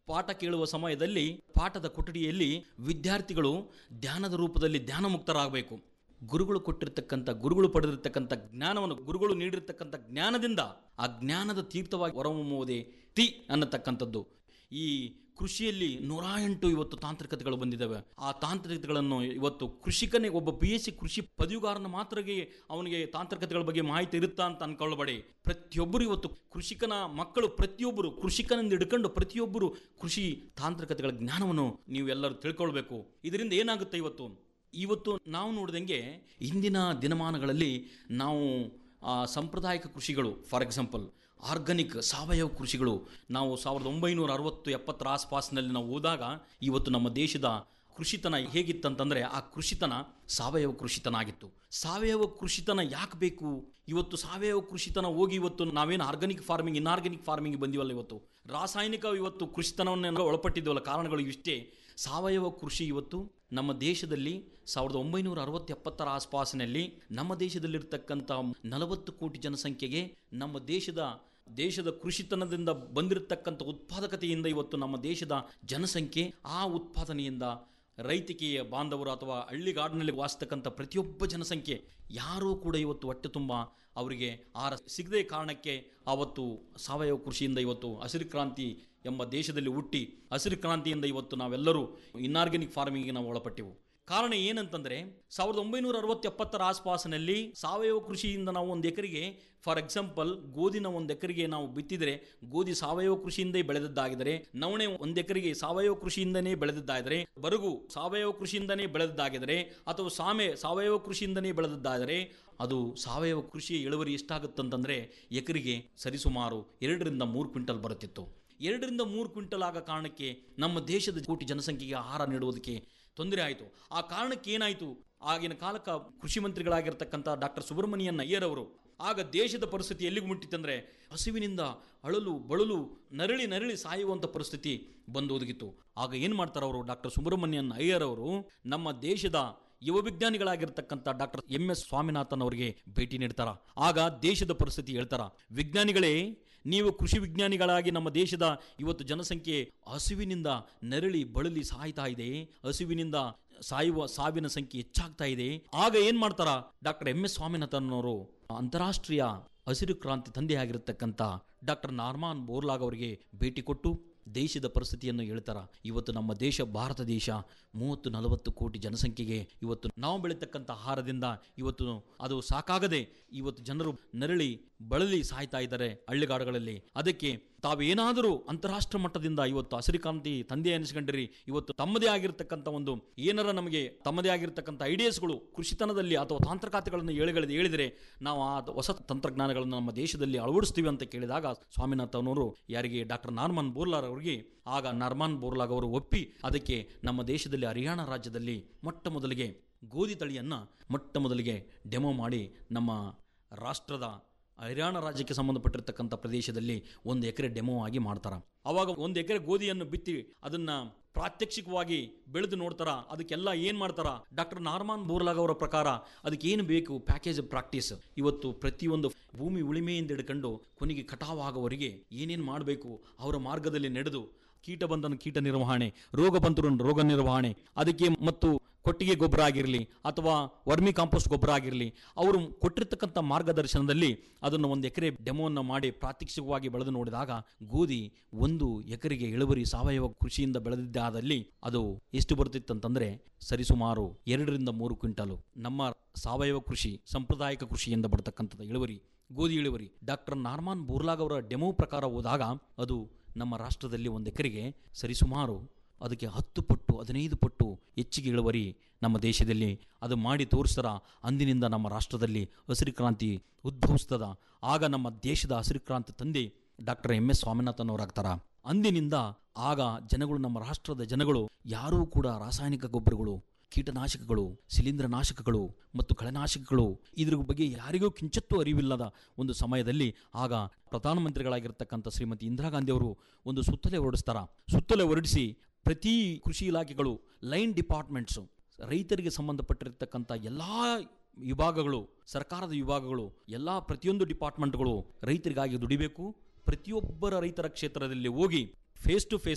ಪಾಠ ಕೇಳುವ ಸಮಯದಲ್ಲಿ ಪಾಠದ ಕೊಠಡಿಯಲ್ಲಿ ವಿದ್ಯಾರ್ಥಿಗಳು ಧ್ಯಾನದ ರೂಪದಲ್ಲಿ ಧ್ಯಾನ ಮುಕ್ತರಾಗಬೇಕು ಗುರುಗಳು ಕೊಟ್ಟಿರ್ತಕ್ಕಂಥ ಗುರುಗಳು ಪಡೆದಿರ್ತಕ್ಕಂಥ ಜ್ಞಾನವನ್ನು ಗುರುಗಳು ನೀಡಿರ್ತಕ್ಕಂಥ ಜ್ಞಾನದಿಂದ ಆ ಜ್ಞಾನದ ತೀರ್ಥವಾಗಿ ಹೊರಹೊಮ್ಮುವುದೇ ತಿ ಅನ್ನತಕ್ಕಂಥದ್ದು ಈ ಕೃಷಿಯಲ್ಲಿ ನೂರ ಎಂಟು ಇವತ್ತು ತಾಂತ್ರಿಕತೆಗಳು ಬಂದಿದ್ದಾವೆ ಆ ತಾಂತ್ರಿಕತೆಗಳನ್ನು ಇವತ್ತು ಕೃಷಿಕನೇ ಒಬ್ಬ ಬಿ ಎಸ್ ಸಿ ಕೃಷಿ ಪದವೀಗಾರನ ಮಾತ್ರಗೆ ಅವನಿಗೆ ತಾಂತ್ರಿಕತೆಗಳ ಬಗ್ಗೆ ಮಾಹಿತಿ ಇರುತ್ತಾ ಅಂತ ಅನ್ಕೊಳ್ಳಬೇಡಿ ಪ್ರತಿಯೊಬ್ಬರು ಇವತ್ತು ಕೃಷಿಕನ ಮಕ್ಕಳು ಪ್ರತಿಯೊಬ್ಬರು ಕೃಷಿಕನಿಂದ ಹಿಡ್ಕೊಂಡು ಪ್ರತಿಯೊಬ್ಬರು ಕೃಷಿ ತಾಂತ್ರಿಕತೆಗಳ ಜ್ಞಾನವನ್ನು ನೀವು ಎಲ್ಲರೂ ತಿಳ್ಕೊಳ್ಬೇಕು ಇದರಿಂದ ಏನಾಗುತ್ತೆ ಇವತ್ತು ಇವತ್ತು ನಾವು ನೋಡಿದಂಗೆ ಇಂದಿನ ದಿನಮಾನಗಳಲ್ಲಿ ನಾವು ಆ, ಸಾಂಪ್ರದಾಯಿಕ ಕೃಷಿಗಳು ಫಾರ್ ಎಕ್ಸಾಂಪಲ್ ಆರ್ಗಾನಿಕ್ ಸಾವಯವ ಕೃಷಿಗಳು ನಾವು ಸಾವಿರದ ಒಂಬೈನೂರ ಅರವತ್ತು ಎಪ್ಪತ್ತರ ಆಸ್ಪಾಸ್ನಲ್ಲಿ ನಾವು ಹೋದಾಗ ಇವತ್ತು ನಮ್ಮ ದೇಶದ ಕೃಷಿತನ ಹೇಗಿತ್ತಂತಂದರೆ ಆ ಕೃಷಿತನ ಸಾವಯವ ಕೃಷಿತನ ಆಗಿತ್ತು ಸಾವಯವ ಕೃಷಿತನ ಯಾಕೆ ಬೇಕು ಇವತ್ತು ಸಾವಯವ ಕೃಷಿತನ ಹೋಗಿ ಇವತ್ತು ನಾವೇನು ಆರ್ಗಾನಿಕ್ ಫಾರ್ಮಿಂಗ್ ಇನ್ಆರ್ಗಾನಿಕ್ ಫಾರ್ಮಿಂಗ್ ಬಂದಿವಲ್ಲ ಇವತ್ತು ರಾಸಾಯನಿಕ ಇವತ್ತು ಕೃಷಿತನವನ್ನು ಒಳಪಟ್ಟಿದ್ದೀವಲ್ಲ ಕಾರಣಗಳು ಇಷ್ಟೇ ಸಾವಯವ ಕೃಷಿ ಇವತ್ತು ನಮ್ಮ ದೇಶದಲ್ಲಿ ಸಾವಿರದ ಒಂಬೈನೂರ ಅರವತ್ತು ಎಪ್ಪತ್ತರ ಆಸ್ಪಾಸಿನಲ್ಲಿ ನಮ್ಮ ದೇಶದಲ್ಲಿರ್ತಕ್ಕಂಥ ನಲವತ್ತು ಕೋಟಿ ಜನಸಂಖ್ಯೆಗೆ ನಮ್ಮ ದೇಶದ ದೇಶದ ಕೃಷಿತನದಿಂದ ಬಂದಿರತಕ್ಕಂಥ ಉತ್ಪಾದಕತೆಯಿಂದ ಇವತ್ತು ನಮ್ಮ ದೇಶದ ಜನಸಂಖ್ಯೆ ಆ ಉತ್ಪಾದನೆಯಿಂದ ರೈತಿಕೆಯ ಬಾಂಧವರು ಅಥವಾ ಹಳ್ಳಿಗಾಡಿನಲ್ಲಿ ವಾಸಿಸ್ತಕ್ಕಂಥ ಪ್ರತಿಯೊಬ್ಬ ಜನಸಂಖ್ಯೆ ಯಾರೂ ಕೂಡ ಇವತ್ತು ಹೊಟ್ಟೆ ತುಂಬ ಅವರಿಗೆ ಆಹಾರ ಸಿಗದೆ ಕಾರಣಕ್ಕೆ ಆವತ್ತು ಸಾವಯವ ಕೃಷಿಯಿಂದ ಇವತ್ತು ಹಸಿರು ಕ್ರಾಂತಿ ಎಂಬ ದೇಶದಲ್ಲಿ ಹುಟ್ಟಿ ಹಸಿರು ಕ್ರಾಂತಿಯಿಂದ ಇವತ್ತು ನಾವೆಲ್ಲರೂ ಇನ್ಆರ್ಗ್ಯಾನಿಕ್ ಫಾರ್ಮಿಂಗ್ಗೆ ನಾವು ಒಳಪಟ್ಟೆವು ಕಾರಣ ಏನಂತಂದ್ರೆ ಸಾವಿರದ ಒಂಬೈನೂರ ಅರವತ್ತು ಎಪ್ಪತ್ತರ ಆಸ್ಪಾಸಿನಲ್ಲಿ ಸಾವಯವ ಕೃಷಿಯಿಂದ ನಾವು ಒಂದು ಎಕರೆಗೆ ಫಾರ್ ಎಕ್ಸಾಂಪಲ್ ಗೋಧಿನ ಒಂದು ಎಕರೆಗೆ ನಾವು ಬಿತ್ತಿದರೆ ಗೋಧಿ ಸಾವಯವ ಕೃಷಿಯಿಂದ ಬೆಳೆದದ್ದಾಗಿದರೆ ನವಣೆ ಒಂದು ಎಕರೆಗೆ ಸಾವಯವ ಕೃಷಿಯಿಂದನೇ ಬೆಳೆದದ್ದಾದರೆ ಬರಗು ಸಾವಯವ ಕೃಷಿಯಿಂದನೇ ಬೆಳೆದದ್ದಾಗಿದರೆ ಅಥವಾ ಸಾಮೆ ಸಾವಯವ ಕೃಷಿಯಿಂದನೇ ಬೆಳೆದದ್ದಾದರೆ ಅದು ಸಾವಯವ ಕೃಷಿಯ ಇಳುವರಿ ಎಷ್ಟಾಗುತ್ತಂತಂದ್ರೆ ಎಕರೆಗೆ ಸರಿಸುಮಾರು ಎರಡರಿಂದ ಮೂರು ಕ್ವಿಂಟಲ್ ಬರುತ್ತಿತ್ತು ಎರಡರಿಂದ ಮೂರು ಕ್ವಿಂಟಲ್ ಆಗ ಕಾರಣಕ್ಕೆ ನಮ್ಮ ದೇಶದ ಕೋಟಿ ಜನಸಂಖ್ಯೆಗೆ ಆಹಾರ ನೀಡುವುದಕ್ಕೆ ತೊಂದರೆ ಆಯಿತು ಆ ಕಾರಣಕ್ಕೆ ಏನಾಯಿತು ಆಗಿನ ಕಾಲಕ್ಕೆ ಕೃಷಿ ಮಂತ್ರಿಗಳಾಗಿರ್ತಕ್ಕಂಥ ಡಾಕ್ಟರ್ ಸುಬ್ರಹ್ಮಣ್ಯನ್ ಅಯ್ಯರ್ ಅವರು ಆಗ ದೇಶದ ಪರಿಸ್ಥಿತಿ ಎಲ್ಲಿಗೆ ಮುಟ್ಟಿತ್ತಂದ್ರೆ ಹಸಿವಿನಿಂದ ಅಳಲು ಬಳಲು ನರಳಿ ನರಳಿ ಸಾಯುವಂಥ ಪರಿಸ್ಥಿತಿ ಬಂದು ಒದಗಿತ್ತು ಆಗ ಏನು ಮಾಡ್ತಾರೆ ಅವರು ಡಾಕ್ಟರ್ ಸುಬ್ರಹ್ಮಣ್ಯನ್ ಅಯ್ಯರ್ ಅವರು ನಮ್ಮ ದೇಶದ ಯುವ ವಿಜ್ಞಾನಿಗಳಾಗಿರ್ತಕ್ಕಂಥ ಡಾಕ್ಟರ್ ಎಂ ಎಸ್ ಸ್ವಾಮಿನಾಥನ್ ಅವರಿಗೆ ಭೇಟಿ ನೀಡ್ತಾರ ಆಗ ದೇಶದ ಪರಿಸ್ಥಿತಿ ಹೇಳ್ತಾರ ವಿಜ್ಞಾನಿಗಳೇ ನೀವು ಕೃಷಿ ವಿಜ್ಞಾನಿಗಳಾಗಿ ನಮ್ಮ ದೇಶದ ಇವತ್ತು ಜನಸಂಖ್ಯೆ ಹಸುವಿನಿಂದ ನರಳಿ ಬಳಲಿ ಸಾಯ್ತಾ ಇದೆ ಹಸುವಿನಿಂದ ಸಾಯುವ ಸಾವಿನ ಸಂಖ್ಯೆ ಹೆಚ್ಚಾಗ್ತಾ ಇದೆ ಆಗ ಏನ್ ಮಾಡ್ತಾರ ಡಾಕ್ಟರ್ ಎಂ ಎಸ್ ಸ್ವಾಮಿನಾಥನ್ ಅವರು ಅಂತಾರಾಷ್ಟ್ರೀಯ ಹಸಿರು ಕ್ರಾಂತಿ ತಂದೆಯಾಗಿರತಕ್ಕಂಥ ಡಾಕ್ಟರ್ ನಾರ್ಮಾನ್ ಬೋರ್ಲಾಗ್ ಅವರಿಗೆ ಭೇಟಿ ಕೊಟ್ಟು ದೇಶದ ಪರಿಸ್ಥಿತಿಯನ್ನು ಹೇಳ್ತಾರ ಇವತ್ತು ನಮ್ಮ ದೇಶ ಭಾರತ ದೇಶ ಮೂವತ್ತು ನಲವತ್ತು ಕೋಟಿ ಜನಸಂಖ್ಯೆಗೆ ಇವತ್ತು ನಾವು ಬೆಳೀತಕ್ಕಂಥ ಆಹಾರದಿಂದ ಇವತ್ತು ಅದು ಸಾಕಾಗದೆ ಇವತ್ತು ಜನರು ನರಳಿ ಬಳಲಿ ಸಾಯ್ತಾ ಇದ್ದಾರೆ ಹಳ್ಳಿಗಾಡುಗಳಲ್ಲಿ ಅದಕ್ಕೆ ತಾವೇನಾದರೂ ಅಂತಾರಾಷ್ಟ್ರ ಮಟ್ಟದಿಂದ ಇವತ್ತು ಹಸಿರು ಕ್ರಾಂತಿ ತಂದೆ ಅನಿಸ್ಕೊಂಡಿರಿ ಇವತ್ತು ತಮ್ಮದೇ ಆಗಿರ್ತಕ್ಕಂಥ ಒಂದು ಏನಾರ ನಮಗೆ ತಮ್ಮದೇ ಆಗಿರ್ತಕ್ಕಂಥ ಐಡಿಯಾಸ್ಗಳು ಕೃಷಿತನದಲ್ಲಿ ಅಥವಾ ತಾಂತ್ರಿಕತೆಗಳನ್ನು ಹೇಳಿಗಳಿದೆ ಹೇಳಿದರೆ ನಾವು ಆ ಹೊಸ ತಂತ್ರಜ್ಞಾನಗಳನ್ನು ನಮ್ಮ ದೇಶದಲ್ಲಿ ಅಳವಡಿಸ್ತೀವಿ ಅಂತ ಕೇಳಿದಾಗ ಸ್ವಾಮಿನಾಥನವರು ಯಾರಿಗೆ ಡಾಕ್ಟರ್ ನಾರ್ಮನ್ ಬೋರ್ಲಾರ್ ಅವರಿಗೆ ಆಗ ನಾರ್ಮನ್ ಬೋರ್ಲಾಗ್ ಅವರು ಒಪ್ಪಿ ಅದಕ್ಕೆ ನಮ್ಮ ದೇಶದಲ್ಲಿ ಹರಿಯಾಣ ರಾಜ್ಯದಲ್ಲಿ ಮೊಟ್ಟ ಮೊದಲಿಗೆ ಗೋಧಿ ತಳಿಯನ್ನು ಮೊಟ್ಟ ಮೊದಲಿಗೆ ಡೆಮೋ ಮಾಡಿ ನಮ್ಮ ರಾಷ್ಟ್ರದ ಹರಿಯಾಣ ರಾಜ್ಯಕ್ಕೆ ಸಂಬಂಧಪಟ್ಟಿರ್ತಕ್ಕಂಥ ಪ್ರದೇಶದಲ್ಲಿ ಒಂದು ಎಕರೆ ಡೆಮೋ ಆಗಿ ಮಾಡ್ತಾರ ಅವಾಗ ಒಂದು ಎಕರೆ ಗೋಧಿಯನ್ನು ಬಿತ್ತಿ ಅದನ್ನ ಪ್ರಾತ್ಯಕ್ಷಿಕವಾಗಿ ಬೆಳೆದು ನೋಡ್ತಾರ ಅದಕ್ಕೆಲ್ಲ ಏನು ಮಾಡ್ತಾರ ಡಾಕ್ಟರ್ ನಾರ್ಮಾನ್ ಬೋರ್ಲಾಗ್ ಅವರ ಪ್ರಕಾರ ಅದಕ್ಕೆ ಏನು ಬೇಕು ಪ್ಯಾಕೇಜ್ ಪ್ರಾಕ್ಟೀಸ್ ಇವತ್ತು ಪ್ರತಿಯೊಂದು ಭೂಮಿ ಉಳಿಮೆಯಿಂದ ಹಿಡ್ಕೊಂಡು ಕೊನೆಗೆ ಕಟಾವಾಗುವವರೆಗೆ ಏನೇನು ಮಾಡಬೇಕು ಅವರ ಮಾರ್ಗದಲ್ಲಿ ನಡೆದು ಕೀಟ ಬಂದನು ಕೀಟ ನಿರ್ವಹಣೆ ರೋಗ ಬಂದರು ರೋಗ ನಿರ್ವಹಣೆ ಅದಕ್ಕೆ ಮತ್ತು ಕೊಟ್ಟಿಗೆ ಗೊಬ್ಬರ ಆಗಿರಲಿ ಅಥವಾ ವರ್ಮಿ ಕಾಂಪೋಸ್ಟ್ ಗೊಬ್ಬರ ಆಗಿರಲಿ ಅವರು ಕೊಟ್ಟಿರ್ತಕ್ಕಂಥ ಮಾರ್ಗದರ್ಶನದಲ್ಲಿ ಅದನ್ನು ಒಂದು ಎಕರೆ ಡೆಮೋವನ್ನು ಮಾಡಿ ಪ್ರಾತ್ಯಕ್ಷಿಕವಾಗಿ ಬೆಳೆದು ನೋಡಿದಾಗ ಗೋಧಿ ಒಂದು ಎಕರೆಗೆ ಇಳುವರಿ ಸಾವಯವ ಕೃಷಿಯಿಂದ ಬೆಳೆದಿದ್ದಾದಲ್ಲಿ ಅದು ಎಷ್ಟು ಬರುತ್ತಿತ್ತಂತಂದ್ರೆ ಸರಿಸುಮಾರು ಎರಡರಿಂದ ಮೂರು ಕ್ವಿಂಟಲು ನಮ್ಮ ಸಾವಯವ ಕೃಷಿ ಸಾಂಪ್ರದಾಯಿಕ ಕೃಷಿಯಿಂದ ಬರತಕ್ಕಂಥದ್ದು ಇಳುವರಿ ಗೋಧಿ ಇಳುವರಿ ಡಾಕ್ಟರ್ ನಾರ್ಮಾನ್ ಬೋರ್ಲಾಗ್ ಅವರ ಡೆಮೋ ಪ್ರಕಾರ ಹೋದಾಗ ಅದು ನಮ್ಮ ರಾಷ್ಟ್ರದಲ್ಲಿ ಒಂದು ಎಕರೆಗೆ ಸರಿಸುಮಾರು ಅದಕ್ಕೆ ಹತ್ತು ಪಟ್ಟು ಹದಿನೈದು ಪಟ್ಟು ಹೆಚ್ಚಿಗೆ ಇಳುವರಿ ನಮ್ಮ ದೇಶದಲ್ಲಿ ಅದು ಮಾಡಿ ತೋರಿಸ್ತಾರ ಅಂದಿನಿಂದ ನಮ್ಮ ರಾಷ್ಟ್ರದಲ್ಲಿ ಹಸಿರು ಕ್ರಾಂತಿ ಉದ್ಭವಿಸ್ತದ ಆಗ ನಮ್ಮ ದೇಶದ ಹಸಿರು ಕ್ರಾಂತಿ ತಂದೆ ಡಾಕ್ಟರ್ ಎಂ ಎಸ್ ಸ್ವಾಮಿನಾಥನ್ ಅವರಾಗ್ತಾರ ಅಂದಿನಿಂದ ಆಗ ಜನಗಳು ನಮ್ಮ ರಾಷ್ಟ್ರದ ಜನಗಳು ಯಾರೂ ಕೂಡ ರಾಸಾಯನಿಕ ಗೊಬ್ಬರಗಳು ಕೀಟನಾಶಕಗಳು ಶಿಲೀಂಧ್ರನಾಶಕಗಳು ಮತ್ತು ಕಳೆನಾಶಕಗಳು ಇದ್ರ ಬಗ್ಗೆ ಯಾರಿಗೂ ಕಿಂಚತ್ತೂ ಅರಿವಿಲ್ಲದ ಒಂದು ಸಮಯದಲ್ಲಿ ಆಗ ಪ್ರಧಾನಮಂತ್ರಿಗಳಾಗಿರ್ತಕ್ಕಂಥ ಶ್ರೀಮತಿ ಇಂದಿರಾ ಗಾಂಧಿ ಅವರು ಒಂದು ಸುತ್ತಲೆ ಹೊರಡಿಸ್ತಾರ ಸುತ್ತಲೆ ಹೊರಡಿಸಿ ಪ್ರತಿ ಕೃಷಿ ಇಲಾಖೆಗಳು ಲೈನ್ ಡಿಪಾರ್ಟ್ಮೆಂಟ್ಸು ರೈತರಿಗೆ ಸಂಬಂಧಪಟ್ಟಿರ್ತಕ್ಕಂಥ ಎಲ್ಲ ವಿಭಾಗಗಳು ಸರ್ಕಾರದ ವಿಭಾಗಗಳು ಎಲ್ಲ ಪ್ರತಿಯೊಂದು ಡಿಪಾರ್ಟ್ಮೆಂಟ್ಗಳು ರೈತರಿಗಾಗಿ ದುಡಿಬೇಕು ಪ್ರತಿಯೊಬ್ಬರ ರೈತರ ಕ್ಷೇತ್ರದಲ್ಲಿ ಹೋಗಿ ಫೇಸ್ ಟು ಫೇಸ್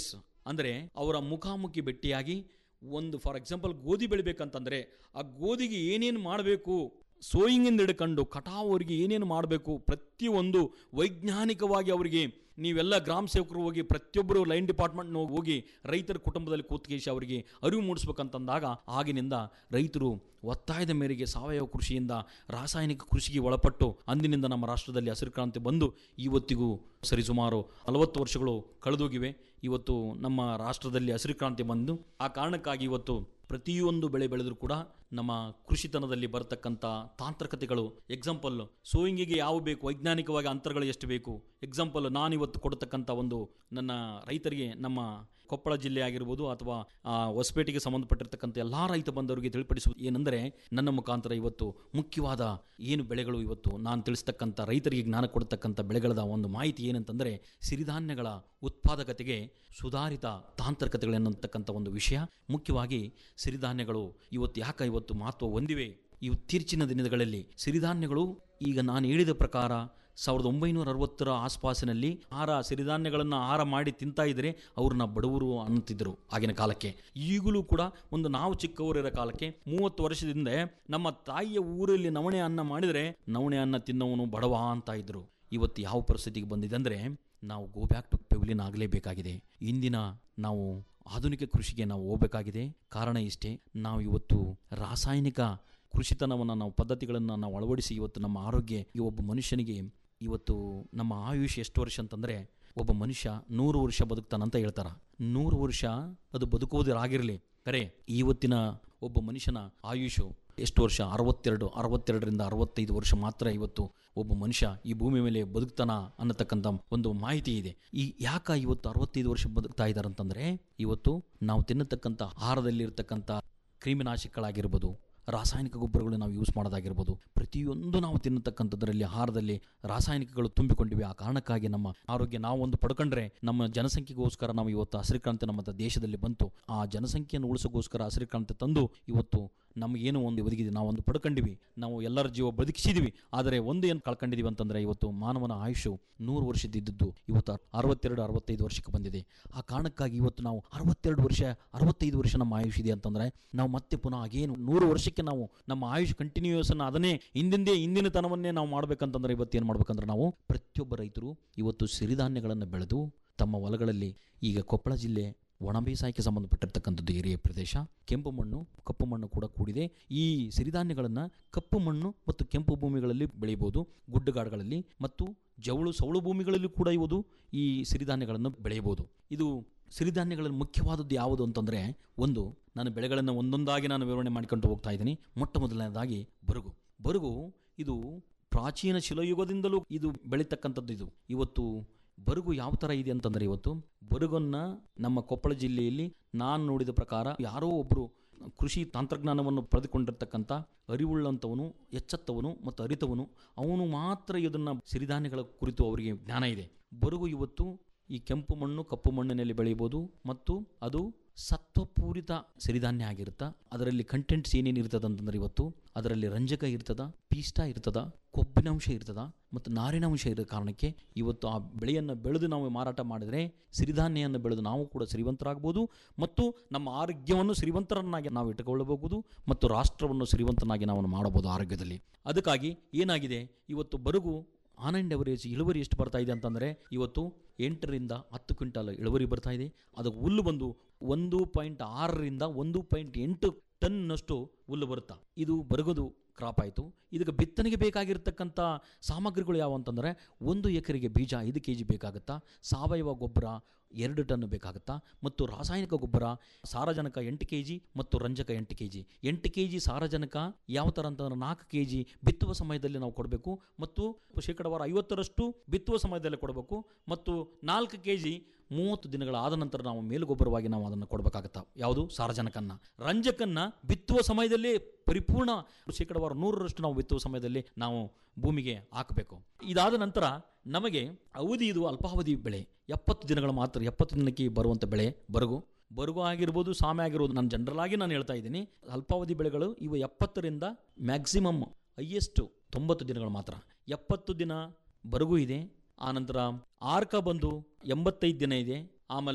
ಅಂದರೆ ಅವರ ಮುಖಾಮುಖಿ ಭೇಟಿಯಾಗಿ ಒಂದು ಫಾರ್ ಎಕ್ಸಾಂಪಲ್ ಗೋಧಿ ಬೆಳಿಬೇಕಂತಂದ್ರೆ ಆ ಗೋಧಿಗೆ ಏನೇನು ಮಾಡಬೇಕು ಸೋಯಿಂಗಿಂದ ಹಿಡ್ಕೊಂಡು ಕಟಾವು ಅವರಿಗೆ ಏನೇನು ಮಾಡಬೇಕು ಪ್ರತಿಯೊಂದು ವೈಜ್ಞಾನಿಕವಾಗಿ ಅವರಿಗೆ ನೀವೆಲ್ಲ ಗ್ರಾಮ ಸೇವಕರು ಹೋಗಿ ಪ್ರತಿಯೊಬ್ಬರು ಲೈನ್ ಡಿಪಾರ್ಟ್ಮೆಂಟ್ ಹೋಗಿ ರೈತರ ಕುಟುಂಬದಲ್ಲಿ ಕೂತ್ಕೇಸಿ ಅವರಿಗೆ ಅರಿವು ಮೂಡಿಸ್ಬೇಕಂತಂದಾಗ ಆಗಿನಿಂದ ರೈತರು ಒತ್ತಾಯದ ಮೇರೆಗೆ ಸಾವಯವ ಕೃಷಿಯಿಂದ ರಾಸಾಯನಿಕ ಕೃಷಿಗೆ ಒಳಪಟ್ಟು ಅಂದಿನಿಂದ ನಮ್ಮ ರಾಷ್ಟ್ರದಲ್ಲಿ ಹಸಿರು ಕ್ರಾಂತಿ ಬಂದು ಇವತ್ತಿಗೂ ಸರಿಸುಮಾರು ನಲವತ್ತು ವರ್ಷಗಳು ಕಳೆದೋಗಿವೆ ಇವತ್ತು ನಮ್ಮ ರಾಷ್ಟ್ರದಲ್ಲಿ ಹಸಿರು ಕ್ರಾಂತಿ ಬಂದು ಆ ಕಾರಣಕ್ಕಾಗಿ ಇವತ್ತು ಪ್ರತಿಯೊಂದು ಬೆಳೆ ಬೆಳೆದರೂ ಕೂಡ ನಮ್ಮ ಕೃಷಿತನದಲ್ಲಿ ಬರತಕ್ಕಂಥ ತಾಂತ್ರಿಕತೆಗಳು ಎಕ್ಸಾಂಪಲ್ ಸೋಯಿಂಗಿಗೆ ಯಾವ ಬೇಕು ವೈಜ್ಞಾನಿಕವಾಗಿ ಅಂತರಗಳು ಎಷ್ಟು ಬೇಕು ಎಕ್ಸಾಂಪಲ್ ನಾನಿವತ್ತು ಕೊಡ್ತಕ್ಕಂಥ ಒಂದು ನನ್ನ ರೈತರಿಗೆ ನಮ್ಮ ಕೊಪ್ಪಳ ಜಿಲ್ಲೆ ಆಗಿರ್ಬೋದು ಅಥವಾ ಆ, ಹೊಸಪೇಟೆಗೆ ಸಂಬಂಧಪಟ್ಟಿರ್ತಕ್ಕಂಥ ಎಲ್ಲ ರೈತ ಬಂದವರಿಗೆ ತಿಳಿಪಡಿಸುವುದು ಏನೆಂದರೆ ನನ್ನ ಮುಖಾಂತರ ಇವತ್ತು ಮುಖ್ಯವಾದ ಏನು ಬೆಳೆಗಳು ಇವತ್ತು ನಾನು ತಿಳಿಸ್ತಕ್ಕಂಥ ರೈತರಿಗೆ ಜ್ಞಾನ ಕೊಡ್ತಕ್ಕಂಥ ಬೆಳೆಗಳ ಒಂದು ಮಾಹಿತಿ ಏನಂತಂದರೆ ಸಿರಿಧಾನ್ಯಗಳ ಉತ್ಪಾದಕತೆಗೆ ಸುಧಾರಿತ ತಾಂತ್ರಿಕತೆಗಳನ್ನತಕ್ಕಂಥ ಒಂದು ವಿಷಯ ಮುಖ್ಯವಾಗಿ ಸಿರಿಧಾನ್ಯಗಳು ಇವತ್ತು ಯಾಕೆ ಇವತ್ತು ಮಹತ್ವ ಹೊಂದಿವೆ ಇತ್ತೀಚಿನ ದಿನಗಳಲ್ಲಿ ಸಿರಿಧಾನ್ಯಗಳು ಈಗ ನಾನು ಹೇಳಿದ ಪ್ರಕಾರ ಸಾವಿರದ ಒಂಬೈನೂರ ಅರವತ್ತರ ಆಸ್ಪಾಸಿನಲ್ಲಿ ಆಹಾರ ಸಿರಿಧಾನ್ಯಗಳನ್ನು ಆಹಾರ ಮಾಡಿ ತಿಂತಾ ಇದ್ರೆ ಅವ್ರನ್ನ ಬಡವರು ಅನ್ನುತ್ತಿದ್ದರು ಆಗಿನ ಕಾಲಕ್ಕೆ ಈಗಲೂ ಕೂಡ ಒಂದು ನಾವು ಚಿಕ್ಕವರಿರೋ ಕಾಲಕ್ಕೆ ಮೂವತ್ತು ವರ್ಷದಿಂದ ನಮ್ಮ ತಾಯಿಯ ಊರಲ್ಲಿ ನವಣೆ ಅನ್ನ ಮಾಡಿದರೆ ನವಣೆ ಅನ್ನ ತಿನ್ನವನು ಬಡವ ಅಂತ ಇದ್ರು ಇವತ್ತು ಯಾವ ಪರಿಸ್ಥಿತಿಗೆ ಬಂದಿದೆ ಅಂದರೆ ನಾವು ಗೋ ಬ್ಯಾಕ್ ಟು ಪೆವಿಲಿಯನ್ ಆಗಲೇಬೇಕಾಗಿದೆ ಇಂದಿನ ನಾವು ಆಧುನಿಕ ಕೃಷಿಗೆ ನಾವು ಹೋಗಬೇಕಾಗಿದೆ ಕಾರಣ ಇಷ್ಟೇ ನಾವು ಇವತ್ತು ರಾಸಾಯನಿಕ ಕೃಷಿತನವನ್ನು ನಾವು ಪದ್ಧತಿಗಳನ್ನು ನಾವು ಅಳವಡಿಸಿ ಇವತ್ತು ನಮ್ಮ ಆರೋಗ್ಯ ಈ ಒಬ್ಬ ಮನುಷ್ಯನಿಗೆ ಇವತ್ತು ನಮ್ಮ ಆಯುಷ್ ಎಷ್ಟು ವರ್ಷ ಅಂತಂದರೆ ಒಬ್ಬ ಮನುಷ್ಯ ನೂರು ವರ್ಷ ಬದುಕ್ತಾನಂತ ಹೇಳ್ತಾರ ನೂರು ವರ್ಷ ಅದು ಬದುಕುವುದಾಗಿರಲಿ ಕರೆ ಇವತ್ತಿನ ಒಬ್ಬ ಮನುಷ್ಯನ ಆಯುಷು ಎಷ್ಟು ವರ್ಷ ಅರವತ್ತೆರಡು ಅರವತ್ತೆರಡರಿಂದ ಅರವತ್ತೈದು ವರ್ಷ ಮಾತ್ರ ಇವತ್ತು ಒಬ್ಬ ಮನುಷ್ಯ ಈ ಭೂಮಿ ಮೇಲೆ ಬದುಕ್ತಾನ ಅನ್ನತಕ್ಕಂಥ ಒಂದು ಮಾಹಿತಿ ಇದೆ ಈ ಯಾಕ ಇವತ್ತು ಅರವತ್ತೈದು ವರ್ಷ ಬದುಕ್ತಾ ಇದ್ದಾರೆ ಅಂತಂದ್ರೆ ಇವತ್ತು ನಾವು ತಿನ್ನತಕ್ಕಂಥ ಆಹಾರದಲ್ಲಿ ಇರತಕ್ಕಂಥ ಕ್ರಿಮಿನಾಶಕಗಳಾಗಿರ್ಬೋದು ರಾಸಾಯನಿಕ ಗೊಬ್ಬರಗಳು ನಾವು ಯೂಸ್ ಮಾಡೋದಾಗಿರ್ಬೋದು ಪ್ರತಿಯೊಂದು ನಾವು ತಿನ್ನತಕ್ಕಂಥದ್ರಲ್ಲಿ ಆಹಾರದಲ್ಲಿ ರಾಸಾಯನಿಕಗಳು ತುಂಬಿಕೊಂಡಿವೆ ಆ ಕಾರಣಕ್ಕಾಗಿ ನಮ್ಮ ಆರೋಗ್ಯ ನಾವು ಒಂದು ಪಡ್ಕೊಂಡ್ರೆ ನಮ್ಮ ಜನಸಂಖ್ಯೆಗೋಸ್ಕರ ನಾವು ಇವತ್ತು ಹಸಿರು ಕ್ರಾಂತಿ ನಮ್ಮ ದೇಶದಲ್ಲಿ ಬಂತು ಆ ಜನಸಂಖ್ಯೆಯನ್ನು ಉಳಿಸೋಗೋಸ್ಕರ ಹಸಿರು ಕ್ರಾಂತಿ ತಂದು ಇವತ್ತು ನಮಗೇನು ಒಂದು ಒದಗಿದೆ ನಾವು ಒಂದು ಪಡ್ಕೊಂಡಿವಿ ನಾವು ಎಲ್ಲರ ಜೀವ ಬದುಕಿಸಿದೀವಿ ಆದರೆ ಒಂದು ಏನು ಕಳ್ಕೊಂಡಿದೀವಿ ಅಂತಂದ್ರೆ ಇವತ್ತು ಮಾನವನ ಆಯುಷು ನೂರು ವರ್ಷದಿದ್ದದ್ದು ಇವತ್ತು ಅರವತ್ತೆರಡು ಅರವತ್ತೈದು ವರ್ಷಕ್ಕೆ ಬಂದಿದೆ ಆ ಕಾರಣಕ್ಕಾಗಿ ಇವತ್ತು ನಾವು ಅರವತ್ತೆರಡು ವರ್ಷ ಅರವತ್ತೈದು ವರ್ಷ ನಮ್ಮ ಆಯುಷ್ ಇದೆ ಅಂತಂದ್ರೆ ನಾವು ಮತ್ತೆ ಪುನಃ ಆಗೇನು ನೂರು ವರ್ಷಕ್ಕೆ ನಾವು ನಮ್ಮ ಆಯುಷ್ ಕಂಟಿನ್ಯೂಯಸ್ ಅನ್ನ ಅದನ್ನೇ ಹಿಂದಿಂದೇ ಹಿಂದಿನ ತನವನ್ನೇ ನಾವು ಮಾಡ್ಬೇಕಂತಂದ್ರೆ ಇವತ್ತು ಏನು ಮಾಡ್ಬೇಕಂದ್ರೆ ನಾವು ಪ್ರತಿಯೊಬ್ಬ ರೈತರು ಇವತ್ತು ಸಿರಿಧಾನ್ಯಗಳನ್ನು ಬೆಳೆದು ತಮ್ಮ ಹೊಲಗಳಲ್ಲಿ ಈಗ ಕೊಪ್ಪಳ ಜಿಲ್ಲೆ ಒಣ ಬೇಸಾಯಕ್ಕೆ ಸಂಬಂಧಪಟ್ಟಿರ್ತಕ್ಕಂಥದ್ದು ಏರಿಯ ಪ್ರದೇಶ ಕೆಂಪು ಮಣ್ಣು ಕಪ್ಪು ಮಣ್ಣು ಕೂಡ ಕೂಡಿದೆ ಈ ಸಿರಿಧಾನ್ಯಗಳನ್ನು ಕಪ್ಪು ಮಣ್ಣು ಮತ್ತು ಕೆಂಪು ಭೂಮಿಗಳಲ್ಲಿ ಬೆಳೆಯಬಹುದು ಗುಡ್ಡಗಾಡುಗಳಲ್ಲಿ ಮತ್ತು ಜವಳು ಸವಳು ಭೂಮಿಗಳಲ್ಲಿ ಕೂಡ ಇವುದು ಈ ಸಿರಿಧಾನ್ಯಗಳನ್ನು ಬೆಳೆಯಬಹುದು ಇದು ಸಿರಿಧಾನ್ಯಗಳಲ್ಲಿ ಮುಖ್ಯವಾದದ್ದು ಯಾವುದು ಅಂತಂದರೆ ಒಂದು ನಾನು ಬೆಳೆಗಳನ್ನು ಒಂದೊಂದಾಗಿ ನಾನು ವಿವರಣೆ ಮಾಡಿಕೊಂಡು ಹೋಗ್ತಾ ಇದ್ದೀನಿ ಮೊಟ್ಟ ಮೊದಲನೇದಾಗಿ ಬರುಗು ಬರುಗು ಇದು ಪ್ರಾಚೀನ ಶಿಲಾಯುಗದಿಂದಲೂ ಇದು ಬೆಳೀತಕ್ಕಂಥದ್ದು ಇದು ಇವತ್ತು ಬರುಗು ಯಾವ ಥರ ಇದೆ ಅಂತಂದರೆ ಇವತ್ತು ಬರುಗನ್ನ ನಮ್ಮ ಕೊಪ್ಪಳ ಜಿಲ್ಲೆಯಲ್ಲಿ ನಾನು ನೋಡಿದ ಪ್ರಕಾರ ಯಾರೋ ಒಬ್ಬರು ಕೃಷಿ ತಂತ್ರಜ್ಞಾನವನ್ನು ಪಡೆದುಕೊಂಡಿರ್ತಕ್ಕಂಥ ಅರಿವುಳ್ಳಂಥವನು ಎಚ್ಚತ್ತವನು ಮತ್ತು ಅರಿತವನು ಅವನು ಮಾತ್ರ ಇದನ್ನು ಸಿರಿಧಾನ್ಯಗಳ ಕುರಿತು ಅವರಿಗೆ ಜ್ಞಾನ ಇದೆ ಬರುಗು ಇವತ್ತು ಈ ಕೆಂಪು ಮಣ್ಣು ಕಪ್ಪು ಮಣ್ಣಿನಲ್ಲಿ ಬೆಳೆಯಬಹುದು ಮತ್ತು ಅದು ಸತ್ವಪೂರಿತ ಸಿರಿಧಾನ್ಯ ಆಗಿರುತ್ತಾ ಅದರಲ್ಲಿ ಕಂಟೆಂಟ್ಸ್ ಏನೇನು ಇರ್ತದ ಅಂತಂದ್ರೆ ಇವತ್ತು ಅದರಲ್ಲಿ ರಂಜಕ ಇರ್ತದ ಪೀಷ್ಟ ಇರ್ತದ ಕೊಬ್ಬಿನಾಂಶ ಇರ್ತದ ಮತ್ತು ನಾರಿನಾಂಶ ಇರೋ ಕಾರಣಕ್ಕೆ ಇವತ್ತು ಆ ಬೆಳೆಯನ್ನು ಬೆಳೆದು ನಾವು ಮಾರಾಟ ಮಾಡಿದರೆ ಸಿರಿಧಾನ್ಯವನ್ನು ಬೆಳೆದು ನಾವು ಕೂಡ ಸಿರಿವಂತರಾಗ್ಬೋದು ಮತ್ತು ನಮ್ಮ ಆರೋಗ್ಯವನ್ನು ಸಿರಿವಂತರನ್ನಾಗಿ ನಾವು ಇಟ್ಟುಕೊಳ್ಳಬಹುದು ಮತ್ತು ರಾಷ್ಟ್ರವನ್ನು ಸಿರಿವಂತನಾಗಿ ನಾವು ಮಾಡಬಹುದು ಆರೋಗ್ಯದಲ್ಲಿ ಅದಕ್ಕಾಗಿ ಏನಾಗಿದೆ ಇವತ್ತು ಬರುಗು ಆನ್ ಆ್ಯಂಡ್ ಎವರೇಜ್ ಇಳುವರಿ ಎಷ್ಟು ಬರ್ತಾ ಇದೆ ಅಂತಂದರೆ ಇವತ್ತು ಎಂಟರಿಂದ ಹತ್ತು ಕ್ವಿಂಟಾಲ್ ಇಳುವರಿ ಬರ್ತಾ ಇದೆ ಅದಕ್ಕೆ ಹುಲ್ಲು ಬಂದು ಒಂದು ಪಾಯಿಂಟ್ ಆರರಿಂದ ಒಂದು ಪಾಯಿಂಟ್ ಎಂಟು ಟನ್ನಷ್ಟು ಹುಲ್ಲು ಬರುತ್ತಾ ಇದು ಬರಗೋದು ಕ್ರಾಪ್ ಆಯಿತು ಇದಕ್ಕೆ ಬಿತ್ತನೆಗೆ ಬೇಕಾಗಿರ್ತಕ್ಕಂಥ ಸಾಮಗ್ರಿಗಳು ಯಾವ ಅಂತಂದರೆ ಒಂದು ಎಕರೆಗೆ ಬೀಜ ಐದು ಕೆ ಜಿ ಬೇಕಾಗುತ್ತಾ ಸಾವಯವ ಗೊಬ್ಬರ ಎರಡು ಟನ್ ಬೇಕಾಗುತ್ತಾ ಮತ್ತು ರಾಸಾಯನಿಕ ಗೊಬ್ಬರ ಸಾರಜನಕ ಎಂಟು ಕೆ ಜಿ ಮತ್ತು ರಂಜಕ ಎಂಟು ಕೆ ಜಿ ಎಂಟು ಕೆ ಜಿ ಸಾರಜನಕ ಯಾವ ಥರ ಅಂತಂದ್ರೆ ನಾಲ್ಕು ಕೆ ಜಿ ಬಿತ್ತುವ ಸಮಯದಲ್ಲಿ ನಾವು ಕೊಡಬೇಕು ಮತ್ತು ಶೇಕಡವಾರ ಐವತ್ತರಷ್ಟು ಬಿತ್ತುವ ಸಮಯದಲ್ಲಿ ಕೊಡಬೇಕು ಮತ್ತು ನಾಲ್ಕು ಕೆ ಜಿ ಮೂವತ್ತು ದಿನಗಳ ಆದ ನಂತರ ನಾವು ಮೇಲುಗೊಬ್ಬರವಾಗಿ ನಾವು ಅದನ್ನು ಕೊಡಬೇಕಾಗತ್ತಾ ಯಾವುದು ಸಾರಜನಕನ್ನ ರಂಜಕನ್ನ ಬಿತ್ತುವ ಸಮಯದಲ್ಲಿ ಪರಿಪೂರ್ಣ ಶೇಕಡವಾರ ನೂರರಷ್ಟು ನಾವು ಬಿತ್ತುವ ಸಮಯದಲ್ಲಿ ನಾವು ಭೂಮಿಗೆ ಹಾಕಬೇಕು ಇದಾದ ನಂತರ ನಮಗೆ ಅವಧಿ ಇದು ಅಲ್ಪಾವಧಿ ಬೆಳೆ ಎಪ್ಪತ್ತು ದಿನಗಳ ಮಾತ್ರ ಎಪ್ಪತ್ತು ದಿನಕ್ಕೆ ಬರುವಂಥ ಬೆಳೆ ಬರಗು ಬರಗು ಆಗಿರ್ಬೋದು ಸಾಮೆ ಆಗಿರ್ಬೋದು ನಾನು ಜನರಲ್ ಆಗಿ ನಾನು ಹೇಳ್ತಾ ಇದ್ದೀನಿ ಅಲ್ಪಾವಧಿ ಬೆಳೆಗಳು ಇವು ಎಪ್ಪತ್ತರಿಂದ ಮ್ಯಾಕ್ಸಿಮಮ್ ಹೈಯೆಸ್ಟ್ ತೊಂಬತ್ತು ದಿನಗಳು ಮಾತ್ರ ಎಪ್ಪತ್ತು ದಿನ ಬರಗು ಇದೆ ಆನಂತರ ಆರ್ಕ ಬಂದು ಎಂಬತ್ತೈದು ದಿನ ಇದೆ ಆಮೇಲೆ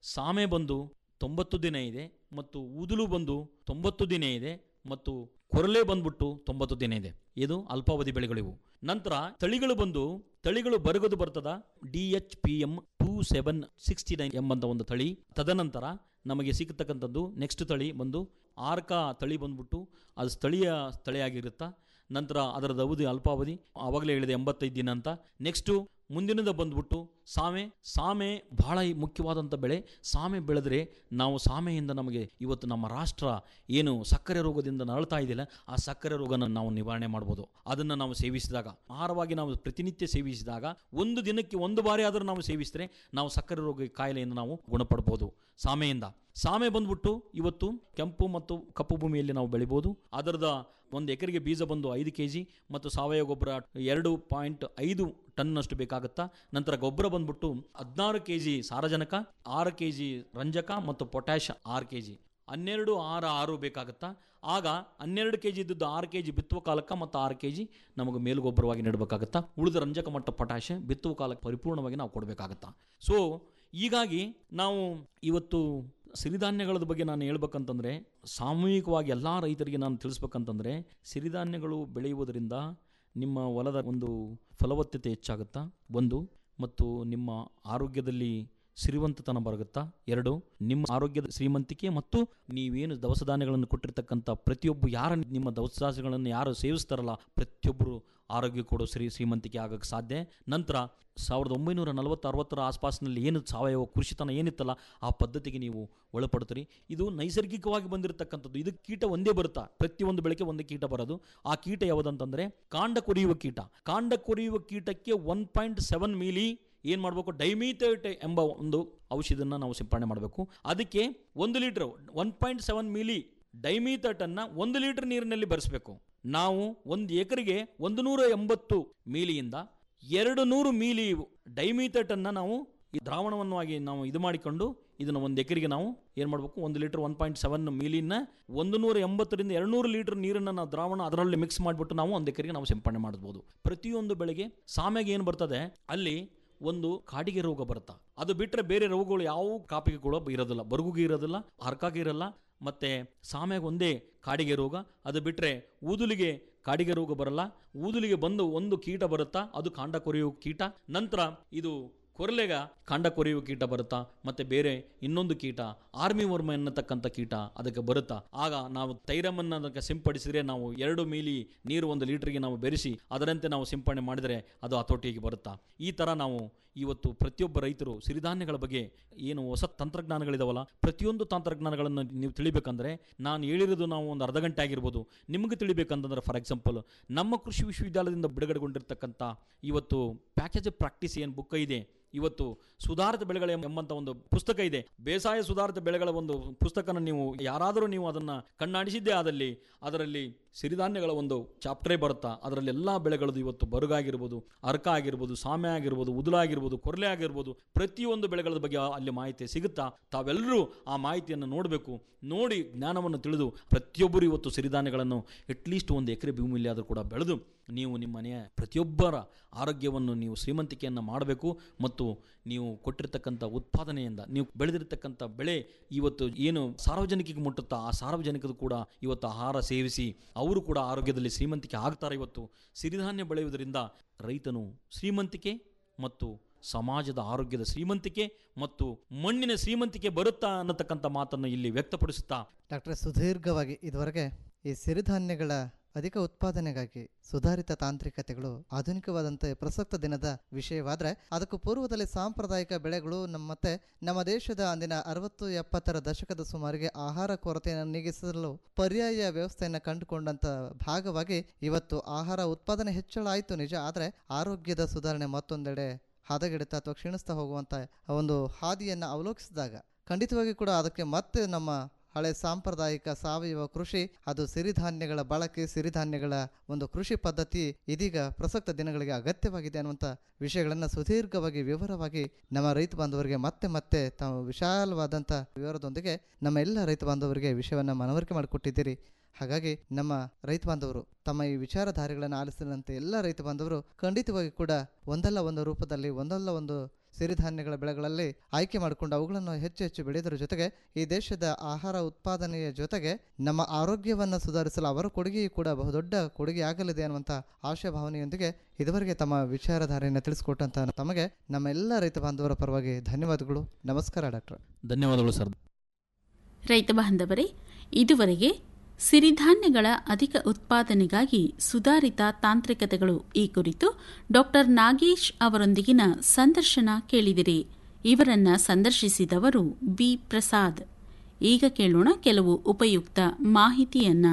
ಸಾಮೆ ಬಂದು ತೊಂಬತ್ತು ದಿನ ಇದೆ ಮತ್ತು ಊದಲು ಬಂದು ತೊಂಬತ್ತು ದಿನ ಇದೆ ಮತ್ತು ಕೊರಲೆ ಬಂದ್ಬಿಟ್ಟು ತೊಂಬತ್ತು ದಿನ ಇದೆ ಇದು ಅಲ್ಪಾವಧಿ ಬೆಳೆಗಳಿವು ನಂತರ ತಳಿಗಳು ಬಂದು ತಳಿಗಳು ಬರಗದು ಬರ್ತದ D H P M two seven sixty nine ಎಂಬಂತ ಒಂದು ತಳಿ ತದನಂತರ ನಮಗೆ ಸಿಗತಕ್ಕಂಥದ್ದು ನೆಕ್ಸ್ಟ್ ತಳಿ ಬಂದು ಆರ್ಕ ತಳಿ ಬಂದ್ಬಿಟ್ಟು ಅದು ಸ್ಥಳೀಯ ತಳಿಯಾಗಿರುತ್ತಾ ನಂತರ ಅದರದ ಅವಧಿ ಅಲ್ಪಾವಧಿ ಆವಾಗಲೇ ಹೇಳಿದೆ ಎಂಬತ್ತೈದು ದಿನ ಅಂತ ನೆಕ್ಸ್ಟು ಮುಂದಿನದ ಬಂದ್ಬಿಟ್ಟು ಸಾಮೆ ಸಾಮೆ ಬಹಳ ಮುಖ್ಯವಾದಂಥ ಬೆಳೆ ಸಾಮೆ ಬೆಳೆದ್ರೆ ನಾವು ಸಾಮೆಯಿಂದ ನಮಗೆ ಇವತ್ತು ನಮ್ಮ ರಾಷ್ಟ್ರ ಏನು ಸಕ್ಕರೆ ರೋಗದಿಂದ ನರಳ್ತಾ ಇದೆಯಲ್ಲ ಆ ಸಕ್ಕರೆ ರೋಗನ ನಾವು ನಿವಾರಣೆ ಮಾಡ್ಬೋದು ಅದನ್ನು ನಾವು ಸೇವಿಸಿದಾಗ ಆಹಾರವಾಗಿ ನಾವು ಪ್ರತಿನಿತ್ಯ ಸೇವಿಸಿದಾಗ ಒಂದು ದಿನಕ್ಕೆ ಒಂದು ಬಾರಿ ಆದರೂ ನಾವು ಸೇವಿಸಿದ್ರೆ ನಾವು ಸಕ್ಕರೆ ರೋಗ ಕಾಯಿಲೆಯಿಂದ ನಾವು ಗುಣಪಡ್ಬೋದು ಸಾಮೆಯಿಂದ ಸಾಮೆ ಬಂದ್ಬಿಟ್ಟು ಇವತ್ತು ಕೆಂಪು ಮತ್ತು ಕಪ್ಪು ಭೂಮಿಯಲ್ಲಿ ನಾವು ಬೆಳಿಬೋದು ಅದರದ ಒಂದು ಎಕರೆಗೆ ಬೀಜ ಬಂದು ಐದು ಕೆ ಜಿ ಮತ್ತು ಸಾವಯವ ಗೊಬ್ಬರ ಎರಡು ಪಾಯಿಂಟ್ ಐದು ಟನ್ನಷ್ಟು ಬೇಕಾಗುತ್ತಾ ನಂತರ ಗೊಬ್ಬರ ಬಂದ್ಬಿಟ್ಟು ಹದಿನಾರು ಕೆ ಜಿ ಸಾರಜನಕ ಆರು ಕೆ ಜಿ ರಂಜಕ ಮತ್ತು ಪೊಟ್ಯಾಷ್ ಆರು ಕೆ ಜಿ ಹನ್ನೆರಡು ಆರು ಆರು ಬೇಕಾಗುತ್ತಾ ಆಗ ಹನ್ನೆರಡು ಕೆ ಜಿ ಇದ್ದದ್ದು ಆರು ಕೆ ಜಿ ಬಿತ್ತುವ ಕಾಲಕ್ಕೆ ಮತ್ತು ಆರು ಕೆ ಜಿ ನಮಗೆ ಮೇಲುಗೊಬ್ಬರವಾಗಿ ನೀಡಬೇಕಾಗುತ್ತಾ ಉಳಿದ ರಂಜಕ ಮತ್ತು ಪೊಟ್ಯಾಷ್ ಬಿತ್ತುವ ಕಾಲಕ್ಕೆ ಪರಿಪೂರ್ಣವಾಗಿ ನಾವು ಕೊಡಬೇಕಾಗುತ್ತಾ ಸೊ ಹೀಗಾಗಿ ನಾವು ಇವತ್ತು ಸಿರಿಧಾನ್ಯಗಳದ ಬಗ್ಗೆ ನಾನು ಹೇಳ್ಬೇಕಂತಂದರೆ ಸಾಮೂಹಿಕವಾಗಿ ಎಲ್ಲ ರೈತರಿಗೆ ನಾನು ತಿಳಿಸ್ಬೇಕಂತಂದರೆ ಸಿರಿಧಾನ್ಯಗಳು ಬೆಳೆಯುವುದರಿಂದ ನಿಮ್ಮ ಹೊಲದ ಒಂದು ಫಲವತ್ತತೆ ಹೆಚ್ಚಾಗುತ್ತಾ ಒಂದು ಮತ್ತು ನಿಮ್ಮ ಆರೋಗ್ಯದಲ್ಲಿ ಸಿರಿವಂತತನ ಬರುತ್ತಾ ಎರಡು ನಿಮ್ಮ ಆರೋಗ್ಯದ ಶ್ರೀಮಂತಿಕೆ ಮತ್ತು ನೀವೇನು ದವಸ ಧಾನ್ಯಗಳನ್ನು ಕೊಟ್ಟಿರ್ತಕ್ಕಂಥ ಪ್ರತಿಯೊಬ್ಬ ಯಾರ ನಿಮ್ಮ ದವಸ ಧಾನ್ಯಗಳನ್ನು ಯಾರು ಸೇವಿಸ್ತಾರಲ್ಲ ಪ್ರತಿಯೊಬ್ಬರು ಆರೋಗ್ಯ ಕೊಡೋ ಶ್ರೀ ಶ್ರೀಮಂತಿಕೆ ಆಗಕ್ಕೆ ಸಾಧ್ಯ ನಂತರ ಸಾವಿರದ ಒಂಬೈನೂರ ನಲವತ್ತು ಅರವತ್ತರ ಆಸ್ಪಾಸಿನಲ್ಲಿ ಏನು ಸಾವಯವ ಕೃಷಿತನ ಏನಿತ್ತಲ್ಲ ಆ ಪದ್ಧತಿಗೆ ನೀವು ಒಳಪಡ್ತೀರಿ ಇದು ನೈಸರ್ಗಿಕವಾಗಿ ಬಂದಿರತಕ್ಕಂಥದ್ದು ಇದು ಕೀಟ ಒಂದೇ ಬರುತ್ತಾ ಪ್ರತಿಯೊಂದು ಬೆಳೆಗೆ ಒಂದೇ ಕೀಟ ಬರೋದು ಆ ಕೀಟ ಯಾವುದಂತಂದರೆ ಕಾಂಡ ಕೊರಿಯುವ ಕೀಟ ಕಾಂಡ ಕೊರಿಯುವ ಕೀಟಕ್ಕೆ ಒನ್ ಪಾಯಿಂಟ್ ಸೆವೆನ್ ಮಿಲಿ ಏನು ಮಾಡಬೇಕು ಡೈಮೀಥೇಟ್ ಎಂಬ ಒಂದು ಔಷಧಿಯನ್ನು ನಾವು ಸಿಂಪಡಣೆ ಮಾಡಬೇಕು ಅದಕ್ಕೆ ಒಂದು litre one point seven milli ಡೈಮೀಥೇಟನ್ನು ಒಂದು ಲೀಟರ್ ನೀರಿನಲ್ಲಿ ಬೆರೆಸಬೇಕು ನಾವು ಒಂದು ಎಕರೆಗೆ ಒಂದು ನೂರ ಎಂಬತ್ತು ಮೀಲಿಯಿಂದ ಎರಡು ನೂರು ಮೀಲಿ ಡೈಮೀಥೇಟನ್ನು ನಾವು ಈ ದ್ರಾವಣವನ್ನಾಗಿ ನಾವು ಇದು ಮಾಡಿಕೊಂಡು ಇದನ್ನು ಒಂದು ಎಕರೆಗೆ ನಾವು ಏನು ಮಾಡಬೇಕು ಒಂದು ಲೀಟರ್ ಒನ್ ಪಾಯಿಂಟ್ ಸೆವೆನ್ ಮೀಲಿನ ಒಂದು ನೂರ ಎಂಬತ್ತರಿಂದ ಎರಡು ನೂರು ಲೀಟರ್ ನೀರನ್ನು ನಾವು ದ್ರಾವಣ ಅದರಲ್ಲಿ ಮಿಕ್ಸ್ ಮಾಡಿಬಿಟ್ಟು ನಾವು ಒಂದು ಎಕರೆಗೆ ನಾವು ಸಿಂಪಡಣೆ ಮಾಡ್ಬೋದು ಪ್ರತಿಯೊಂದು ಬೆಳೆಗೆ ಸಾಮೆಗೆ ಏನು ಬರ್ತದೆ ಅಲ್ಲಿ ಒಂದು ಕಾಡಿಗೆ ರೋಗ ಬರುತ್ತಾ ಅದು ಬಿಟ್ಟರೆ ಬೇರೆ ರೋಗಗಳು ಯಾವ ಕಾಪಿಗೆ ಕೂಡ ಇರೋದಿಲ್ಲ ಬರುಗುಗೆ ಇರೋದಿಲ್ಲ ಹರ್ಕಾಗೆ ಇರಲ್ಲ ಮತ್ತು ಸಾಮೆಗೆ ಒಂದೇ ಕಾಡಿಗೆ ರೋಗ ಅದು ಬಿಟ್ಟರೆ ಊದುಲಿಗೆ ಕಾಡಿಗೆ ರೋಗ ಬರಲ್ಲ ಊದುಲಿಗೆ ಬಂದು ಒಂದು ಕೀಟ ಬರುತ್ತಾ ಅದು ಕಾಂಡ ಕೊರೆಯುವ ಕೀಟ ನಂತರ ಇದು ಕೊರಲೆಗ ಕಾಂಡ ಕೊರೆಯುವ ಕೀಟ ಬರುತ್ತಾ ಮತ್ತೆ ಬೇರೆ ಇನ್ನೊಂದು ಕೀಟ ಆರ್ಮಿ ವರ್ಮ ಎನ್ನತಕ್ಕಂಥ ಕೀಟ ಅದಕ್ಕೆ ಬರುತ್ತಾ ಆಗ ನಾವು ತೈರಮನ್ನು ಅದಕ್ಕೆ ಸಿಂಪಡಿಸಿದರೆ ನಾವು ಎರಡು ಮೀಲಿ ನೀರು ಒಂದು ಲೀಟರ್ಗೆ ನಾವು ಬೆರೆಸಿ ಅದರಂತೆ ನಾವು ಸಿಂಪಡಣೆ ಮಾಡಿದರೆ ಅದು ಹತೋಟಿಗೆ ಬರುತ್ತಾ ಈ ಥರ ನಾವು ಇವತ್ತು ಪ್ರತಿಯೊಬ್ಬ ರೈತರು ಸಿರಿಧಾನ್ಯಗಳ ಬಗ್ಗೆ ಏನು ಹೊಸ ತಂತ್ರಜ್ಞಾನಗಳಿದಾವಲ್ಲ ಪ್ರತಿಯೊಂದು ತಂತ್ರಜ್ಞಾನಗಳನ್ನು ನೀವು ತಿಳಿಬೇಕಂದ್ರೆ ನಾನು ಹೇಳಿರೋದು ನಾವು ಒಂದು ಅರ್ಧ ಗಂಟೆ ಆಗಿರ್ಬೋದು ನಿಮಗೆ ತಿಳಿಬೇಕಂತಂದ್ರೆ ಫಾರ್ ಎಕ್ಸಾಂಪಲ್ ನಮ್ಮ ಕೃಷಿ ವಿಶ್ವವಿದ್ಯಾಲಯದಿಂದ ಬಿಡುಗಡೆಗೊಂಡಿರ್ತಕ್ಕಂಥ ಇವತ್ತು ಪ್ಯಾಕೇಜ್ ಪ್ರಾಕ್ಟೀಸ್ ಏನು ಬುಕ್ ಇದೆ ಇವತ್ತು ಸುಧಾರಿತ ಬೆಳೆಗಳ ಎಂಬಂತ ಒಂದು ಪುಸ್ತಕ ಇದೆ ಬೇಸಾಯ ಸುಧಾರಿತ ಬೆಳೆಗಳ ಒಂದು ಪುಸ್ತಕನ ನೀವು ಯಾರಾದರೂ ನೀವು ಅದನ್ನು ಕಣ್ಣಾಡಿಸಿದ್ದೇ ಆದಲ್ಲಿ ಅದರಲ್ಲಿ ಸಿರಿಧಾನ್ಯಗಳ ಒಂದು ಚಾಪ್ಟರೇ ಬರುತ್ತಾ ಅದರಲ್ಲಿ ಎಲ್ಲ ಬೆಳೆಗಳದ್ದು ಇವತ್ತು ಬರುಗಾಗಿರ್ಬೋದು ಅರ್ಕ ಆಗಿರ್ಬೋದು ಸಾಮೆ ಆಗಿರ್ಬೋದು ಉದುಲ ಆಗಿರ್ಬೋದು ಕೊರ್ಲೆ ಆಗಿರ್ಬೋದು ಪ್ರತಿಯೊಂದು ಬೆಳೆಗಳ ಬಗ್ಗೆ ಅಲ್ಲಿ ಮಾಹಿತಿ ಸಿಗುತ್ತಾ ತಾವೆಲ್ಲರೂ ಆ ಮಾಹಿತಿಯನ್ನು ನೋಡಬೇಕು ನೋಡಿ ಜ್ಞಾನವನ್ನು ತಿಳಿದು ಪ್ರತಿಯೊಬ್ಬರು ಇವತ್ತು ಸಿರಿಧಾನ್ಯಗಳನ್ನು ಅಟ್ಲೀಸ್ಟ್ ಒಂದು ಎಕರೆ ಭೂಮಿಯಲ್ಲಿ ಆದರೂ ಕೂಡ ಬೆಳೆದು ನೀವು ನಿಮ್ಮ ಮನೆಯ ಪ್ರತಿಯೊಬ್ಬರ ಆರೋಗ್ಯವನ್ನು ನೀವು ಶ್ರೀಮಂತಿಕೆಯನ್ನು ಮಾಡಬೇಕು ಮತ್ತು ನೀವು ಕೊಟ್ಟಿರ್ತಕ್ಕಂಥ ಉತ್ಪಾದನೆಯಿಂದ ನೀವು ಬೆಳೆದಿರ್ತಕ್ಕಂಥ ಬೆಳೆ ಇವತ್ತು ಏನು ಸಾರ್ವಜನಿಕರಿಗೆ ಮುಟ್ಟುತ್ತಾ ಆ ಸಾರ್ವಜನಿಕರು ಕೂಡ ಇವತ್ತು ಆಹಾರ ಸೇವಿಸಿ ಅವರು ಕೂಡ ಆರೋಗ್ಯದಲ್ಲಿ ಶ್ರೀಮಂತಿಕೆ ಆಗ್ತಾರೆ ಇವತ್ತು ಸಿರಿಧಾನ್ಯ ಬೆಳೆಯುವುದರಿಂದ ರೈತನು ಶ್ರೀಮಂತಿಕೆ ಮತ್ತು ಸಮಾಜದ ಆರೋಗ್ಯದ ಶ್ರೀಮಂತಿಕೆ ಮತ್ತು ಮಣ್ಣಿನ ಶ್ರೀಮಂತಿಕೆ ಬರುತ್ತಾ ಅನ್ನತಕ್ಕಂಥ ಮಾತನ್ನು ಇಲ್ಲಿ ವ್ಯಕ್ತಪಡಿಸುತ್ತಾ ಡಾಕ್ಟರ್ ಸುದೀರ್ಘವಾಗಿ ಇದುವರೆಗೆ ಈ ಸಿರಿಧಾನ್ಯಗಳ ಅಧಿಕ ಉತ್ಪಾದನೆಗಾಗಿ ಸುಧಾರಿತ ತಾಂತ್ರಿಕತೆಗಳು ಆಧುನಿಕವಾದಂಥ ಪ್ರಸಕ್ತ ದಿನದ ವಿಷಯವಾದರೆ ಅದಕ್ಕೂ ಪೂರ್ವದಲ್ಲಿ ಸಾಂಪ್ರದಾಯಿಕ ಬೆಳೆಗಳು ನಮ್ಮ ಮತ್ತೆ ನಮ್ಮ ದೇಶದ ಅಂದಿನ ಅರವತ್ತು ಎಪ್ಪತ್ತರ ದಶಕದ ಸುಮಾರಿಗೆ ಆಹಾರ ಕೊರತೆಯನ್ನು ನೀಗಿಸಲು ಪರ್ಯಾಯ ವ್ಯವಸ್ಥೆಯನ್ನು ಕಂಡುಕೊಂಡಂತ ಭಾಗವಾಗಿ ಇವತ್ತು ಆಹಾರ ಉತ್ಪಾದನೆ ಹೆಚ್ಚಳ ಆಯಿತು ನಿಜ ಆದರೆ ಆರೋಗ್ಯದ ಸುಧಾರಣೆ ಮತ್ತೊಂದೆಡೆ ಹದಗೆಡುತ್ತಾ ಅಥವಾ ಕ್ಷೀಣಿಸ್ತಾ ಹೋಗುವಂಥ ಒಂದು ಹಾದಿಯನ್ನು ಅವಲೋಕಿಸಿದಾಗ ಖಂಡಿತವಾಗಿ ಕೂಡ ಅದಕ್ಕೆ ಮತ್ತೆ ನಮ್ಮ ಹಳೆ ಸಾಂಪ್ರದಾಯಿಕ ಸಾವಯವ ಕೃಷಿ ಅದು ಸಿರಿಧಾನ್ಯಗಳ ಬಳಕೆ ಸಿರಿಧಾನ್ಯಗಳ ಒಂದು ಕೃಷಿ ಪದ್ಧತಿ ಇದೀಗ ಪ್ರಸಕ್ತ ದಿನಗಳಿಗೆ ಅಗತ್ಯವಾಗಿದೆ ಅನ್ನುವಂಥ ವಿಷಯಗಳನ್ನು ಸುದೀರ್ಘವಾಗಿ ವಿವರವಾಗಿ ನಮ್ಮ ರೈತ ಬಾಂಧವರಿಗೆ ಮತ್ತೆ ಮತ್ತೆ ತಾವು ವಿಶಾಲವಾದಂಥ ವಿವರದೊಂದಿಗೆ ನಮ್ಮ ಎಲ್ಲ ರೈತ ಬಾಂಧವರಿಗೆ ವಿಷಯವನ್ನು ಮನವರಿಕೆ ಮಾಡಿಕೊಟ್ಟಿದ್ದೀರಿ ಹಾಗಾಗಿ ನಮ್ಮ ರೈತ ಬಾಂಧವರು ತಮ್ಮ ಈ ವಿಚಾರಧಾರೆಗಳನ್ನು ಆಲಿಸಿದಂತೆ ಎಲ್ಲ ರೈತ ಬಾಂಧವರು ಖಂಡಿತವಾಗಿ ಕೂಡ ಒಂದಲ್ಲ ಒಂದು ರೂಪದಲ್ಲಿ ಒಂದಲ್ಲ ಒಂದು ಸಿರಿಧಾನ್ಯಗಳ ಬೆಳೆಗಳಲ್ಲಿ ಆಯ್ಕೆ ಮಾಡಿಕೊಂಡು ಅವುಗಳನ್ನು ಹೆಚ್ಚು ಹೆಚ್ಚು ಬೆಳೆಯುವುದರ ಜೊತೆಗೆ ಈ ದೇಶದ ಆಹಾರ ಉತ್ಪಾದನೆಯ ಜೊತೆಗೆ ನಮ್ಮ ಆರೋಗ್ಯವನ್ನು ಸುಧಾರಿಸಲು ಅವರ ಕೊಡುಗೆಯೂ ಕೂಡ ಬಹುದೊಡ್ಡ ಕೊಡುಗೆ ಆಗಲಿದೆ ಅನ್ನುವಂಥ ಆಶಾಭಾವನೆಯೊಂದಿಗೆ ಇದುವರೆಗೆ ತಮ್ಮ ವಿಚಾರಧಾರೆಯನ್ನು ತಿಳಿಸಿಕೊಟ್ಟಂತ ತಮಗೆ ನಮ್ಮ ಎಲ್ಲ ರೈತ ಬಾಂಧವರ ಪರವಾಗಿ ಧನ್ಯವಾದಗಳು ನಮಸ್ಕಾರ ಡಾಕ್ಟರ್ ಧನ್ಯವಾದಗಳು ಸರ್ ರೈತ ಬಾಂಧವರೇ ಇದುವರೆಗೆ ಸಿರಿಧಾನ್ಯಗಳ ಅಧಿಕ ಉತ್ಪಾದನೆಗಾಗಿ ಸುಧಾರಿತ ತಾಂತ್ರಿಕತೆಗಳು ಈ ಕುರಿತು ಡಾಕ್ಟರ್ ನಾಗೇಶ್ ಅವರೊಂದಿಗಿನ ಸಂದರ್ಶನ ಕೇಳಿದಿರಿ ಇವರನ್ನ ಸಂದರ್ಶಿಸಿದವರು ಬಿ ಪ್ರಸಾದ್ ಈಗ ಕೇಳೋಣ ಕೆಲವು ಉಪಯುಕ್ತ ಮಾಹಿತಿಯನ್ನ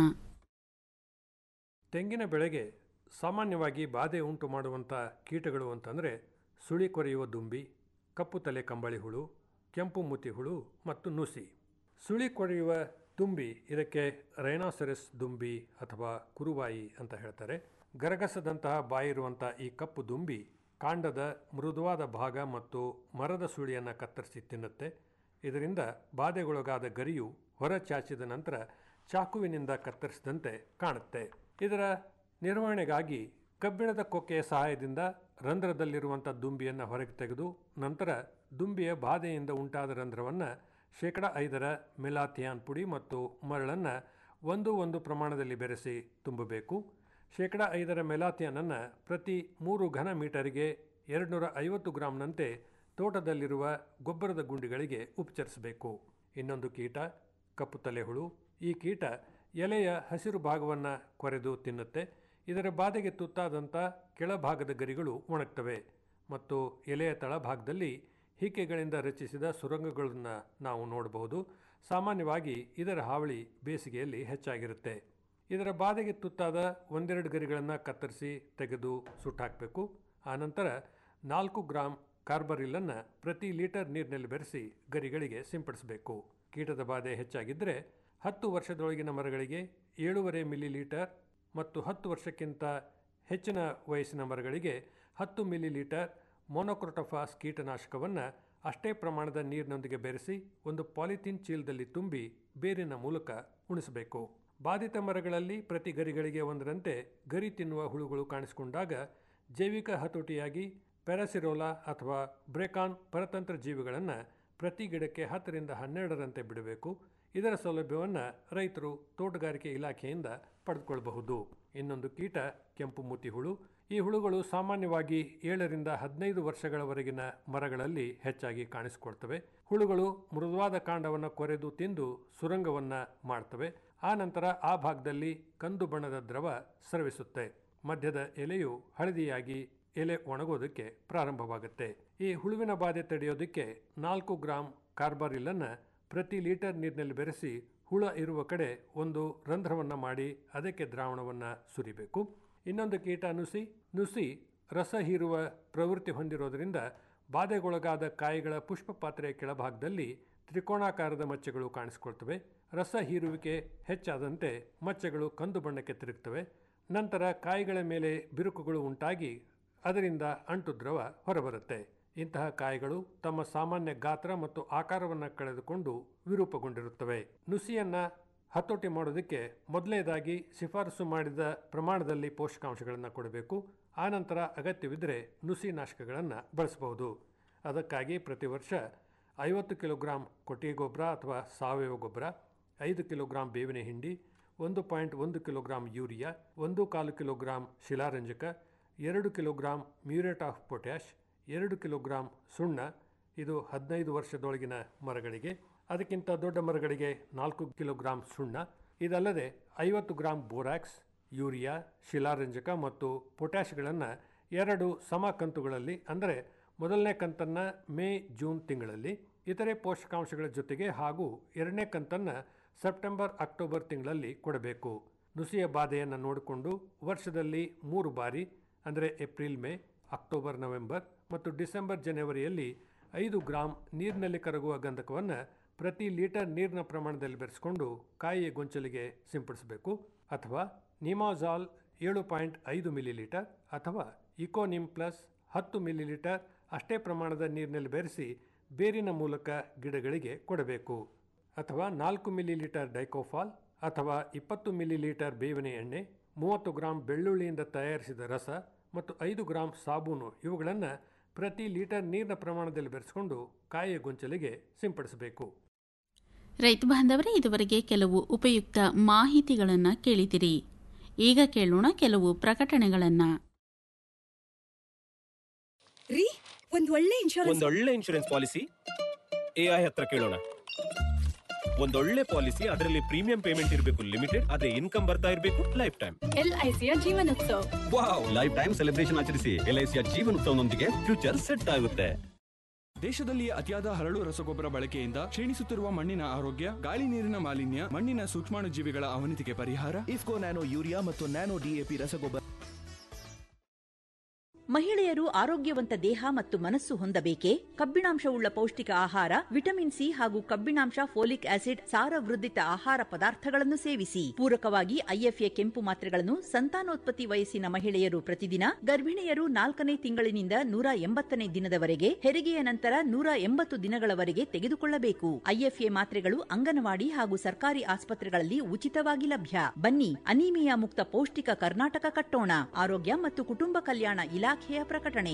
ತೆಂಗಿನ ಬೆಳೆಗೆ ಸಾಮಾನ್ಯವಾಗಿ ಬಾಧೆ ಉಂಟು ಮಾಡುವಂಥ ಕೀಟಗಳು ಅಂತಂದರೆ ಸುಳಿ ಕೊರೆಯುವ ದುಂಬಿ ಕಪ್ಪು ತಲೆ ಕಂಬಳಿ ಹುಳು ಕೆಂಪು ಮುತಿ ಹುಳು ಮತ್ತು ನುಸಿ ಸುಳಿ ಕೊರೆಯುವ ದುಂಬಿ ಇದಕ್ಕೆ ರೈನಾಸೆರಸ್ ದುಂಬಿ ಅಥವಾ ಕುರುವಾಯಿ ಅಂತ ಹೇಳ್ತಾರೆ ಗರಗಸದಂತಹ ಬಾಯಿರುವಂಥ ಈ ಕಪ್ಪು ದುಂಬಿ ಕಾಂಡದ ಮೃದುವಾದ ಭಾಗ ಮತ್ತು ಮರದ ಸುಳಿಯನ್ನು ಕತ್ತರಿಸಿ ತಿನ್ನುತ್ತೆ ಇದರಿಂದ ಬಾಧೆಗೊಳಗಾದ ಗರಿಯು ಹೊರ ಚಾಚಿದ ನಂತರ ಚಾಕುವಿನಿಂದ ಕತ್ತರಿಸಿದಂತೆ ಕಾಣುತ್ತೆ ಇದರ ನಿರ್ವಹಣೆಗಾಗಿ ಕಬ್ಬಿಣದ ಕೊಕ್ಕೆಯ ಸಹಾಯದಿಂದ ರಂಧ್ರದಲ್ಲಿರುವಂಥ ದುಂಬಿಯನ್ನು ಹೊರಗೆ ತೆಗೆದು ನಂತರ ದುಂಬಿಯ ಬಾಧೆಯಿಂದ ಉಂಟಾದ ರಂಧ್ರವನ್ನು ಶೇಕಡ ಐದರ ಮೆಲಾಥಿಯಾನ್ ಪುಡಿ ಮತ್ತು ಮರಳನ್ನು ಒಂದು ಒಂದು ಪ್ರಮಾಣದಲ್ಲಿ ಬೆರೆಸಿ ತುಂಬಬೇಕು ಶೇಕಡ ಐದರ ಮೆಲಾಥಿಯಾನನ್ನು ಪ್ರತಿ ಮೂರು ಘನ ಮೀಟರಿಗೆ ಎರಡುನೂರ ಐವತ್ತು ಗ್ರಾಂನಂತೆ ತೋಟದಲ್ಲಿರುವ ಗೊಬ್ಬರದ ಗುಂಡಿಗಳಿಗೆ ಉಪಚರಿಸಬೇಕು ಇನ್ನೊಂದು ಕೀಟ ಕಪ್ಪು ತಲೆಹುಳು ಈ ಕೀಟ ಎಲೆಯ ಹಸಿರು ಭಾಗವನ್ನು ಕೊರೆದು ತಿನ್ನುತ್ತೆ ಇದರ ಬಾಧೆಗೆ ತುತ್ತಾದಂಥ ಕೆಳಭಾಗದ ಗರಿಗಳು ಒಣಗ್ತವೆ ಮತ್ತು ಎಲೆಯ ತಳಭಾಗದಲ್ಲಿ ಹಿಕ್ಕೆಗಳಿಂದ ರಚಿಸಿದ ಸುರಂಗಗಳನ್ನು ನಾವು ನೋಡಬಹುದು ಸಾಮಾನ್ಯವಾಗಿ ಇದರ ಹಾವಳಿ ಬೇಸಿಗೆಯಲ್ಲಿ ಹೆಚ್ಚಾಗಿರುತ್ತೆ ಇದರ ಬಾಧೆಗೆ ತುತ್ತಾದ ಒಂದೆರಡು ಗರಿಗಳನ್ನು ಕತ್ತರಿಸಿ ತೆಗೆದು ಸುಟ್ಟಾಕಬೇಕು ಆನಂತರ ನಾಲ್ಕು ಗ್ರಾಂ ಕಾರ್ಬರಿಲ್ಲನ್ನು ಪ್ರತಿ ಲೀಟರ್ ನೀರಿನಲ್ಲಿ ಬೆರೆಸಿ ಗರಿಗಳಿಗೆ ಸಿಂಪಡಿಸಬೇಕು ಕೀಟದ ಬಾಧೆ ಹೆಚ್ಚಾಗಿದ್ದರೆ ಹತ್ತು ವರ್ಷದೊಳಗಿನ ಮರಗಳಿಗೆ ಏಳೂವರೆ ಮಿಲಿ ಲೀಟರ್ ಮತ್ತು ಹತ್ತು ವರ್ಷಕ್ಕಿಂತ ಹೆಚ್ಚಿನ ವಯಸ್ಸಿನ ಮರಗಳಿಗೆ ಹತ್ತು ಮಿಲಿ ಲೀಟರ್ ಮೊನೊಕ್ರೊಟೊಫಾಸ್ ಕೀಟನಾಶಕವನ್ನು ಅಷ್ಟೇ ಪ್ರಮಾಣದ ನೀರಿನೊಂದಿಗೆ ಬೆರೆಸಿ ಒಂದು ಪಾಲಿಥೀನ್ ಚೀಲದಲ್ಲಿ ತುಂಬಿ ಬೇರಿನ ಮೂಲಕ ಉಣಿಸಬೇಕು ಬಾಧಿತ ಮರಗಳಲ್ಲಿ ಪ್ರತಿ ಗರಿಗಳಿಗೆ ಒಂದರಂತೆ ಗರಿ ತಿನ್ನುವ ಹುಳುಗಳು ಕಾಣಿಸಿಕೊಂಡಾಗ ಜೈವಿಕ ಹತೋಟಿಯಾಗಿ ಪ್ಯಾರಾಸಿರೋಲಾ ಅಥವಾ ಬ್ರೇಕಾನ್ ಪರತಂತ್ರ ಜೀವಿಗಳನ್ನು ಪ್ರತಿ ಗಿಡಕ್ಕೆ ಹತ್ತರಿಂದ ಹನ್ನೆರಡರಂತೆ ಬಿಡಬೇಕು ಇದರ ಸೌಲಭ್ಯವನ್ನು ರೈತರು ತೋಟಗಾರಿಕೆ ಇಲಾಖೆಯಿಂದ ಪಡೆದುಕೊಳ್ಳಬಹುದು ಇನ್ನೊಂದು ಕೀಟ ಕೆಂಪು ಮೂತಿ ಹುಳು ಈ ಹುಳುಗಳು ಸಾಮಾನ್ಯವಾಗಿ ಏಳರಿಂದ ಹದಿನೈದು ವರ್ಷಗಳವರೆಗಿನ ಮರಗಳಲ್ಲಿ ಹೆಚ್ಚಾಗಿ ಕಾಣಿಸಿಕೊಳ್ತವೆ ಹುಳುಗಳು ಮೃದುವಾದ ಕಾಂಡವನ್ನು ಕೊರೆದು ತಿಂದು ಸುರಂಗವನ್ನು ಮಾಡ್ತವೆ ಆ ನಂತರ ಆ ಭಾಗದಲ್ಲಿ ಕಂದು ಬಣ್ಣದ ದ್ರವ ಸ್ರವಿಸುತ್ತೆ ಮಧ್ಯದ ಎಲೆಯು ಹಳದಿಯಾಗಿ ಎಲೆ ಒಣಗೋದಕ್ಕೆ ಪ್ರಾರಂಭವಾಗುತ್ತೆ ಈ ಹುಳುವಿನ ಬಾಧೆ ತಡೆಯೋದಕ್ಕೆ ನಾಲ್ಕು ಗ್ರಾಂ ಕಾರ್ಬಾರಿಲ್ಲನ್ನು ಪ್ರತಿ ಲೀಟರ್ ನೀರಿನಲ್ಲಿ ಬೆರೆಸಿ ಹುಳ ಇರುವ ಕಡೆ ಒಂದು ರಂಧ್ರವನ್ನು ಮಾಡಿ ಅದಕ್ಕೆ ದ್ರಾವಣವನ್ನು ಸುರಿಬೇಕು ಇನ್ನೊಂದು ಕೀಟ ನುಸಿ ನುಸಿ ರಸ ಹೀರುವ ಪ್ರವೃತ್ತಿ ಹೊಂದಿರೋದರಿಂದ ಬಾಧೆಗೊಳಗಾದ ಕಾಯಿಗಳ ಪುಷ್ಪ ಪಾತ್ರೆಯ ಕೆಳಭಾಗದಲ್ಲಿ ತ್ರಿಕೋಣಾಕಾರದ ಮಚ್ಚೆಗಳು ಕಾಣಿಸಿಕೊಳ್ತವೆ ರಸ ಹೀರುವಿಕೆ ಹೆಚ್ಚಾದಂತೆ ಮಚ್ಚೆಗಳು ಕಂದು ಬಣ್ಣಕ್ಕೆ ತಿರುಗ್ತವೆ ನಂತರ ಕಾಯಿಗಳ ಮೇಲೆ ಬಿರುಕುಗಳು ಉಂಟಾಗಿ ಅದರಿಂದ ಅಂಟು ದ್ರವ ಹೊರಬರುತ್ತೆ ಇಂತಹ ಕಾಯಿಗಳು ತಮ್ಮ ಸಾಮಾನ್ಯ ಗಾತ್ರ ಮತ್ತು ಆಕಾರವನ್ನು ಕಳೆದುಕೊಂಡು ವಿರೂಪಗೊಂಡಿರುತ್ತವೆ ನುಸಿಯನ್ನು ಹತೋಟಿ ಮಾಡೋದಕ್ಕೆ ಮೊದಲನೇದಾಗಿ ಶಿಫಾರಸು ಮಾಡಿದ ಪ್ರಮಾಣದಲ್ಲಿ ಪೋಷಕಾಂಶಗಳನ್ನು ಕೊಡಬೇಕು ಆನಂತರ ಅಗತ್ಯವಿದ್ದರೆ ನುಸಿ ನಾಶಕಗಳನ್ನು ಬಳಸಬಹುದು ಅದಕ್ಕಾಗಿ ಪ್ರತಿ ವರ್ಷ ಐವತ್ತು ಕಿಲೋಗ್ರಾಂ ಕೊಟ್ಟಿಗೆ ಗೊಬ್ಬರ ಅಥವಾ ಸಾವಯವ ಗೊಬ್ಬರ ಐದು ಕಿಲೋಗ್ರಾಂ ಬೇವಿನ ಹಿಂಡಿ ಒಂದು ಪಾಯಿಂಟ್ ಒಂದು ಕಿಲೋಗ್ರಾಂ ಯೂರಿಯಾ ಒಂದು ಕಾಲು ಕಿಲೋಗ್ರಾಂ ಶಿಲಾರಂಜಕ ಎರಡು ಕಿಲೋಗ್ರಾಂ ಮ್ಯೂರೇಟ್ ಆಫ್ ಪೊಟ್ಯಾಷ್ ಎರಡು ಕಿಲೋಗ್ರಾಂ ಸುಣ್ಣ ಇದು ಹದಿನೈದು ವರ್ಷದೊಳಗಿನ ಮರಗಳಿಗೆ ಅದಕ್ಕಿಂತ ದೊಡ್ಡ ಮರಗಳಿಗೆ ನಾಲ್ಕು ಕಿಲೋಗ್ರಾಂ ಸುಣ್ಣ ಇದಲ್ಲದೆ ಐವತ್ತು ಗ್ರಾಂ ಬೋರಾಕ್ಸ್ ಯೂರಿಯಾ ಶಿಲಾರಂಜಕ ಮತ್ತು ಪೊಟ್ಯಾಷ್ಗಳನ್ನು ಎರಡು ಸಮ ಕಂತುಗಳಲ್ಲಿ ಅಂದರೆ ಮೊದಲನೇ ಕಂತನ್ನು ಮೇ ಜೂನ್ ತಿಂಗಳಲ್ಲಿ ಇತರೆ ಪೋಷಕಾಂಶಗಳ ಜೊತೆಗೆ ಹಾಗೂ ಎರಡನೇ ಕಂತನ್ನು ಸೆಪ್ಟೆಂಬರ್ ಅಕ್ಟೋಬರ್ ತಿಂಗಳಲ್ಲಿ ಕೊಡಬೇಕು ನುಸಿಯ ಬಾಧೆಯನ್ನು ನೋಡಿಕೊಂಡು ವರ್ಷದಲ್ಲಿ ಮೂರು ಬಾರಿ ಅಂದರೆ ಏಪ್ರಿಲ್ ಮೇ ಅಕ್ಟೋಬರ್ ನವೆಂಬರ್ ಮತ್ತು ಡಿಸೆಂಬರ್ ಜನವರಿಯಲ್ಲಿ ಐದು ಗ್ರಾಂ ನೀರಿನಲ್ಲಿ ಕರಗುವ ಗಂಧಕವನ್ನು ಪ್ರತಿ ಲೀಟರ್ ನೀರಿನ ಪ್ರಮಾಣದಲ್ಲಿ ಬೆರೆಸಿಕೊಂಡು ಕಾಯಿಯ ಗೊಂಚಲಿಗೆ ಸಿಂಪಡಿಸಬೇಕು ಅಥವಾ ನಿಮಾಜಾಲ್ ಏಳು ಪಾಯಿಂಟ್ ಐದು ಮಿಲಿ ಲೀಟರ್ ಅಥವಾ ಇಕೋನಿಮ್ ಪ್ಲಸ್ ಹತ್ತು ಮಿಲಿ ಲೀಟರ್ ಅಷ್ಟೇ ಪ್ರಮಾಣದ ನೀರಿನಲ್ಲಿ ಬೆರೆಸಿ ಬೇರಿನ ಮೂಲಕ ಗಿಡಗಳಿಗೆ ಕೊಡಬೇಕು ಅಥವಾ ನಾಲ್ಕು ಮಿಲಿ ಲೀಟರ್ ಡೈಕೋಫಾಲ್ ಅಥವಾ ಇಪ್ಪತ್ತು ಮಿಲಿ ಲೀಟರ್ ಬೇವಿನ ಎಣ್ಣೆ ಮೂವತ್ತು ಗ್ರಾಂ ಬೆಳ್ಳುಳ್ಳಿಯಿಂದ ತಯಾರಿಸಿದ ರಸ ಮತ್ತು ಐದು ಗ್ರಾಂ ಸಾಬೂನು ಇವುಗಳನ್ನು ಪ್ರತಿ ಲೀಟರ್ ನೀರಿನ ಪ್ರಮಾಣದಲ್ಲಿ ಬೆರೆಸಿಕೊಂಡು ಕಾಯಿಯ ಗೊಂಚಲಿಗೆ ಸಿಂಪಡಿಸಬೇಕು ರೈತ ಬಾಂಧವರೇ ಇದುವರೆಗೆ ಕೆಲವು ಉಪಯುಕ್ತ ಮಾಹಿತಿಗಳನ್ನು ಕೇಳಿದಿರಿ ಈಗ ಕೇಳೋಣ ಕೆಲವು ಪ್ರಕಟಣೆಗಳನ್ನು ರೀ ಒಂದ್ ಒಳ್ಳೆ ಇನ್ಶೂರೆನ್ಸ್ ಒಂದೊಳ್ಳೆ ಇನ್ಶೂರೆನ್ಸ್ ಪಾಲಿಸಿ ಎಐ ಹತ್ರ ಕೇಳೋಣ ಒಂದೊಳ್ಳೆ ಪಾಲಿಸಿ ಅದರಲ್ಲಿ ಪ್ರೀಮಿಯಂ ಪೇಮೆಂಟ್ ಇರಬೇಕು ಲಿಮಿಟೆಡ್ ಅದೇ ಇನ್ಕಮ್ ಬರ್ತಾ ಇರಬೇಕು ಲೈಫ್ ಟೈಮ್ ಎಲ್ಐಸಿಯ Jeevanotsav wow life time celebration ಆಚರಿಸಿ ಎಲ್ಐಸಿಯ ಜೀವನೋತ್ಸವನೊಂದಿಗೆ ಫ್ಯೂಚರ್ ಸೆಟ್ ಆಗುತ್ತೆ ದೇಶದಲ್ಲಿ ಅತಿಯಾದ ಹರಳು ರಸಗೊಬ್ಬರ ಬಳಕೆಯಿಂದ ಕ್ಷೀಣಿಸುತ್ತಿರುವ ಮಣ್ಣಿನ ಆರೋಗ್ಯ ಗಾಳಿ ನೀರಿನ ಮಾಲಿನ್ಯ ಮಣ್ಣಿನ ಸೂಕ್ಷ್ಮಾಣುಜೀವಿಗಳ ಅವನತಿಗೆ ಪರಿಹಾರ ಇಫ್ಕೋ ನ್ಯಾನೋ ಯೂರಿಯಾ ಮತ್ತು ನ್ಯಾನೋ ಡಿಎಪಿ ರಸಗೊಬ್ಬರ ಮಹಿಳೆಯರು ಆರೋಗ್ಯವಂತ ದೇಹ ಮತ್ತು ಮನಸ್ಸು ಹೊಂದಬೇಕೇ ಕಬ್ಬಿಣಾಂಶವುಳ್ಳ ಪೌಷ್ಟಿಕ ಆಹಾರ ವಿಟಮಿನ್ ಸಿ ಹಾಗೂ ಕಬ್ಬಿಣಾಂಶ ಫೋಲಿಕ್ ಆಸಿಡ್ ಸಾರವೃದ್ಧಿತ ಆಹಾರ ಪದಾರ್ಥಗಳನ್ನು ಸೇವಿಸಿ ಪೂರಕವಾಗಿ ಐಎಫ್ಎ ಕೆಂಪು ಮಾತ್ರೆಗಳನ್ನು ಸಂತಾನೋತ್ಪತ್ತಿ ವಯಸ್ಸಿನ ಮಹಿಳೆಯರು ಪ್ರತಿದಿನ ಗರ್ಭಿಣಿಯರು ನಾಲ್ಕನೇ ತಿಂಗಳಿನಿಂದ ನೂರ ಎಂಬತ್ತನೇ ದಿನದವರೆಗೆ ಹೆರಿಗೆಯ ನಂತರ ನೂರ ಎಂಬತ್ತು ದಿನಗಳವರೆಗೆ ತೆಗೆದುಕೊಳ್ಳಬೇಕು ಐಎಫ್ಎ ಮಾತ್ರೆಗಳು ಅಂಗನವಾಡಿ ಹಾಗೂ ಸರ್ಕಾರಿ ಆಸ್ಪತ್ರೆಗಳಲ್ಲಿ ಉಚಿತವಾಗಿ ಲಭ್ಯ ಬನ್ನಿ ಅನೀಮಿಯಾ ಮುಕ್ತ ಪೌಷ್ಟಿಕ ಕರ್ನಾಟಕ ಕಟ್ಟೋಣ ಆರೋಗ್ಯ ಮತ್ತು ಕುಟುಂಬ ಕಲ್ಯಾಣ ಇಲಾಖೆಯ ಪ್ರಕಟಣೆ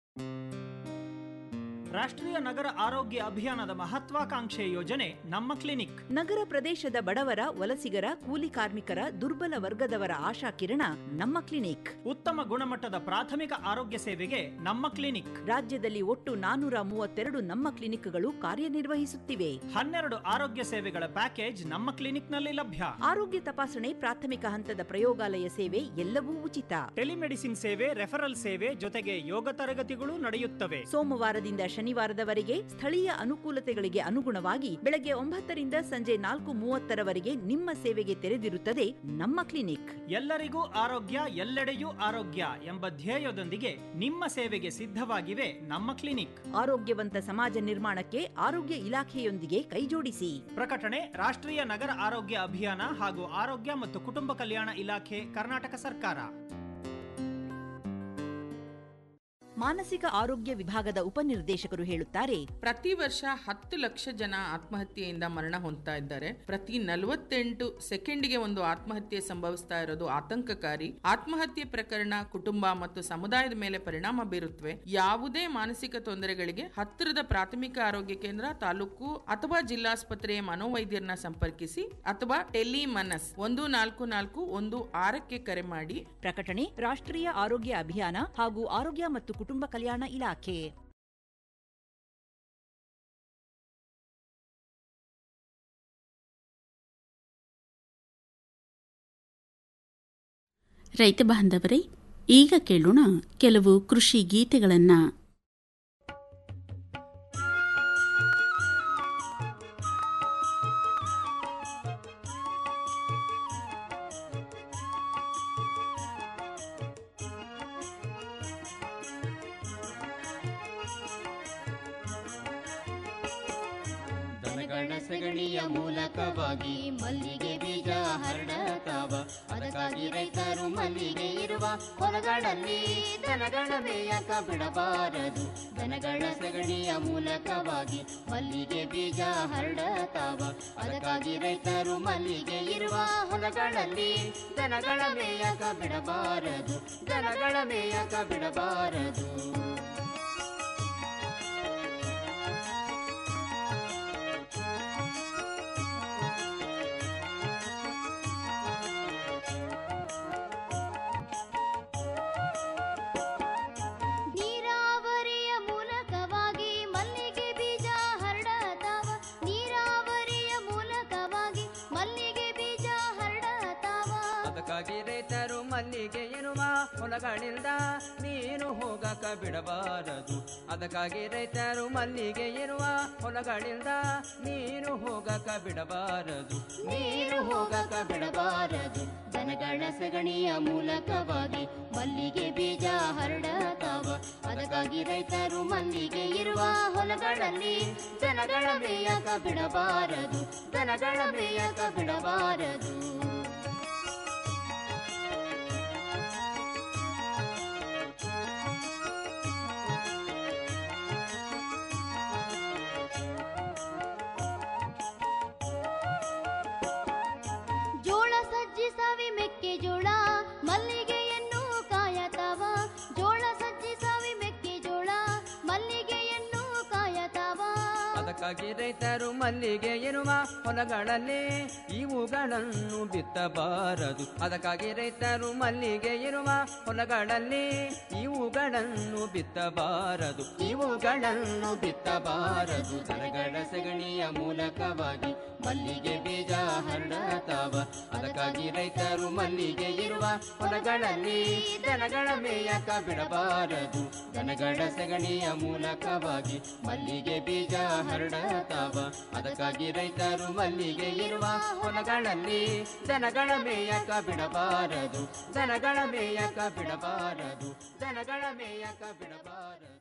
ರಾಷ್ಟ್ರೀಯ ನಗರ ಆರೋಗ್ಯ ಅಭಿಯಾನದ ಮಹತ್ವಾಕಾಂಕ್ಷೆ ಯೋಜನೆ ನಮ್ಮ ಕ್ಲಿನಿಕ್ ನಗರ ಪ್ರದೇಶದ ಬಡವರ ವಲಸಿಗರ ಕೂಲಿ ಕಾರ್ಮಿಕರ ದುರ್ಬಲ ವರ್ಗದವರ ಆಶಾ ಕಿರಣ ನಮ್ಮ ಕ್ಲಿನಿಕ್ ಉತ್ತಮ ಗುಣಮಟ್ಟದ ಪ್ರಾಥಮಿಕ ಆರೋಗ್ಯ ಸೇವೆಗೆ ನಮ್ಮ ಕ್ಲಿನಿಕ್ ರಾಜ್ಯದಲ್ಲಿ ಒಟ್ಟು ನಾನೂರ ಮೂವತ್ತೆರಡು ನಮ್ಮ ಕ್ಲಿನಿಕ್ಗಳು ಕಾರ್ಯನಿರ್ವಹಿಸುತ್ತಿವೆ ಹನ್ನೆರಡು ಆರೋಗ್ಯ ಸೇವೆಗಳ ಪ್ಯಾಕೇಜ್ ನಮ್ಮ ಕ್ಲಿನಿಕ್ನಲ್ಲಿ ಲಭ್ಯ ಆರೋಗ್ಯ ತಪಾಸಣೆ ಪ್ರಾಥಮಿಕ ಹಂತದ ಪ್ರಯೋಗಾಲಯ ಸೇವೆ ಎಲ್ಲವೂ ಉಚಿತ ಟೆಲಿಮೆಡಿಸಿನ್ ಸೇವೆ ರೆಫರಲ್ ಸೇವೆ ಜೊತೆಗೆ ಯೋಗ ತರಗತಿಗಳು ನಡೆಯುತ್ತವೆ ಸೋಮವಾರದಿಂದ ಶನಿವಾರದವರೆಗೆ ಸ್ಥಳೀಯ ಅನುಕೂಲತೆಗಳಿಗೆ ಅನುಗುಣವಾಗಿ ಬೆಳಗ್ಗೆ ಒಂಬತ್ತರಿಂದ ಸಂಜೆ ನಾಲ್ಕು ಮೂವತ್ತರವರೆಗೆ ನಿಮ್ಮ ಸೇವೆಗೆ ತೆರೆದಿರುತ್ತದೆ ನಮ್ಮ ಕ್ಲಿನಿಕ್ ಎಲ್ಲರಿಗೂ ಆರೋಗ್ಯ ಎಲ್ಲೆಡೆಯೂ ಆರೋಗ್ಯ ಎಂಬ ಧ್ಯೇಯದೊಂದಿಗೆ ನಿಮ್ಮ ಸೇವೆಗೆ ಸಿದ್ಧವಾಗಿವೆ ನಮ್ಮ ಕ್ಲಿನಿಕ್ ಆರೋಗ್ಯವಂತ ಸಮಾಜ ನಿರ್ಮಾಣಕ್ಕೆ ಆರೋಗ್ಯ ಇಲಾಖೆಯೊಂದಿಗೆ ಕೈಜೋಡಿಸಿ ಪ್ರಕಟಣೆ ರಾಷ್ಟ್ರೀಯ ನಗರ ಆರೋಗ್ಯ ಅಭಿಯಾನ ಹಾಗೂ ಆರೋಗ್ಯ ಮತ್ತು ಕುಟುಂಬ ಕಲ್ಯಾಣ ಇಲಾಖೆ ಕರ್ನಾಟಕ ಸರ್ಕಾರ ಮಾನಸಿಕ ಆರೋಗ್ಯ ವಿಭಾಗದ ಉಪನಿರ್ದೇಶಕರು ಹೇಳುತ್ತಾರೆ ಪ್ರತಿ ವರ್ಷ ಹತ್ತು ಲಕ್ಷ ಜನ ಆತ್ಮಹತ್ಯೆಯಿಂದ ಮರಣ ಹೊಂದ್ತಾ ಇದ್ದಾರೆ ಪ್ರತಿ ನಲವತ್ತೆಂಟು ಸೆಕೆಂಡ್ಗೆ ಒಂದು ಆತ್ಮಹತ್ಯೆ ಸಂಭವಿಸ್ತಾ ಇರೋದು ಆತಂಕಕಾರಿ ಆತ್ಮಹತ್ಯೆ ಪ್ರಕರಣ ಕುಟುಂಬ ಮತ್ತು ಸಮುದಾಯದ ಮೇಲೆ ಪರಿಣಾಮ ಬೀರುತ್ತವೆ ಯಾವುದೇ ಮಾನಸಿಕ ತೊಂದರೆಗಳಿಗೆ ಹತ್ತಿರದ ಪ್ರಾಥಮಿಕ ಆರೋಗ್ಯ ಕೇಂದ್ರ ತಾಲೂಕು ಅಥವಾ ಜಿಲ್ಲಾಸ್ಪತ್ರೆಯ ಮನೋವೈದ್ಯರನ್ನ ಸಂಪರ್ಕಿಸಿ ಅಥವಾ ಟೆಲಿ ಮನಸ್ ಒಂದು ನಾಲ್ಕು ನಾಲ್ಕು ಒಂದು ಆರಕ್ಕೆ ಕರೆ ಮಾಡಿ ಪ್ರಕಟಣೆ ರಾಷ್ಟ್ರೀಯ ಆರೋಗ್ಯ ಅಭಿಯಾನ ಹಾಗೂ ಆರೋಗ್ಯ ಮತ್ತು ಕುಟುಂಬ ಕಲ್ಯಾಣ ಇಲಾಖೆ ರೈತ ಬಾಂಧವರೇ ಈಗ ಕೇಳೋಣ ಕೆಲವು ಕೃಷಿ ಗೀತೆಗಳನ್ನು ದನಗಳ ಸಗಣಿಯ ಮೂಲಕವಾಗಿ ಮಲ್ಲಿಗೆ ಬೀಜ ಹರಡತಾವ ಅದಕ್ಕಾಗಿ ರೈತರು ಮಲ್ಲಿಗೆ ಇರುವ ಹೊಲಗಳಲ್ಲಿ ದನಗಳ ಮೇಯಕ ಬಿಡಬಾರದು ದನಗಳ ಸಗಣಿಯ ಮೂಲಕವಾಗಿ ಮಲ್ಲಿಗೆ ಬೀಜ ಹರಡತಾವ ಅದಕ್ಕಾಗಿ ರೈತರು ಮಲ್ಲಿಗೆ ಇರುವ ಹೊಲಗಳಲ್ಲಿ ದನಗಳ ಮೇಯಕ ಬಿಡಬಾರದು ದನಗಳ ಮೇಯಕ ಬಿಡಬಾರದು ನೀರಾವರಿಯ ಮೂಲಕವಾಗಿ ಮಲ್ಲಿಗೆ ಬೀಜ ಹರಡತಾವ ನೀರಾವರಿಯ ಮೂಲಕವಾಗಿ ಮಲ್ಲಿಗೆ ಬೀಜ ಹರಡತಾವ ಅದಕ್ಕಾಗಿ ರೈತರು ಮಲ್ಲಿಗೆ ಎನ್ನುವ ಹೊಲಗಳಿಂದ ನೀನು ಹೋಗಕ ಬಿಡಬಾರದು ಅದಕ್ಕಾಗಿ ರೈತರು ಮಲ್ಲಿಗೆ ಎನ್ನುವ ಹೊಲಗಳಿಂದ ನೀನು ಹೋಗಕ ಬಿಡಬಾರದು ನೀರು ಹೋಗಕ ಬಿಡಬಾರದು ದನಗಳ ಸಗಣಿಯ ಮೂಲಕವಾಗಿ ಮಲ್ಲಿಗೆ ಬೀಜ ಹರಡತಾವ ಅದಕ್ಕಾಗಿ ರೈತರು ಮಲ್ಲಿಗೆ ಇರುವ ಹೊಲಗಳಲ್ಲಿ ದನಗಳ ಮೇಯಕ ಬಿಡಬಾರದು ದನಗಳ ಮೇಯಕ ಬಿಡಬಾರದು ಜೋಳ ಸಜ್ಜಿ ಸವಿ ಮೆಕ್ಕೆಜೋಳ ಮಲ್ಲಿಗೆಯನ್ನು ಕಾಯತಾವ ಜೋಳ ಸಜ್ಜಿ ಸವಿ ಮೆಕ್ಕೆಜೋಳ ಅದಕ್ಕಾಗಿ ರೈತರು ಮಲ್ಲಿಗೆ ಇರುವ ಹೊಲಗಳಲ್ಲಿ ಇವುಗಳನ್ನು ಬಿತ್ತಬಾರದು ಅದಕ್ಕಾಗಿ ರೈತರು ಮಲ್ಲಿಗೆ ಇರುವ ಹೊಲಗಳಲ್ಲಿ ಇವುಗಳನ್ನು ಬಿತ್ತಬಾರದು ಇವುಗಳನ್ನು ಬಿತ್ತಬಾರದು ದನಗಳ ಸಗಣಿಯ ಮೂಲಕವಾಗಿ ಮಲ್ಲಿಗೆ ಬೀಜ ಹರಡತಾವ ಅದಕ್ಕಾಗಿ ರೈತರು ಮಲ್ಲಿಗೆ ಇರುವ ಹೊಲಗಳಲ್ಲಿ ದನಗಳ ಮೇಯಕ ಬಿಡಬಾರದು ದನಗಳ ಸಗಣಿಯ ಮೂಲಕವಾಗಿ ಮಲ್ಲಿಗೆ ಬೀಜ ಹರಡತಾವ ಅದಕ್ಕಾಗಿ ರೈತರು ಮಲ್ಲಿಗೆ ಇರುವ ಹೊಲಗಳಲ್ಲಿ ದನಗಳ ಮೇಯಕ ಬಿಡಬಾರದು ದನಗಳ ಮೇಯಕ ಬಿಡಬಾರದು ದನಗಳ ಮೇಯಕ ಬಿಡಬಾರದು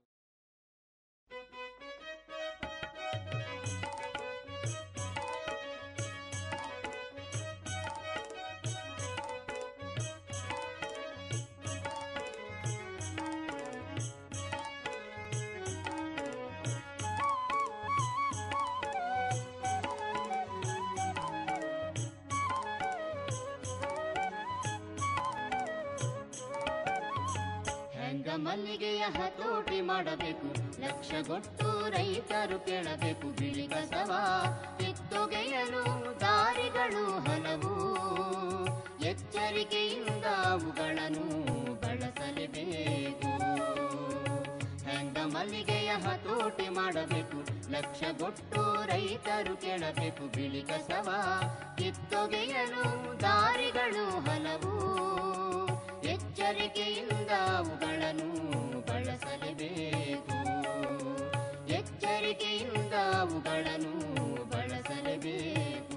ಹೆಂಗ ಮಲ್ಲಿಗೆಯ ಹತೋಟಿ ಮಾಡಬೇಕು ಲಕ್ಷಗೊಟ್ಟು ರೈತರು ಕೇಳಬೇಕು ಬಿಳಿ ಕಸವ ಕಿತ್ತೊಗೆಯಲು ದಾರಿಗಳು ಹಲವು ಎಚ್ಚರಿಕೆಯಿಂದ ಅವುಗಳನ್ನು ಬಳಸಲೇಬೇಕು ಹೆಂಗ ಮಲ್ಲಿಗೆಯ ಹತೋಟಿ ಮಾಡಬೇಕು ಲಕ್ಷಗೊಟ್ಟು ರೈತರು ಕೇಳಬೇಕು ಬಿಳಿ ಕಸವ ಕಿತ್ತೊಗೆಯಲು ದಾರಿಗಳು ಹಲವು ಎಚ್ಚರಿಕೆಯಿಂದ ಅವುಗಳನ್ನು ಬಳಸಲೇಬೇಕು ಎಚ್ಚರಿಕೆಯಿಂದ ಅವುಗಳನ್ನು ಬಳಸಲೇಬೇಕು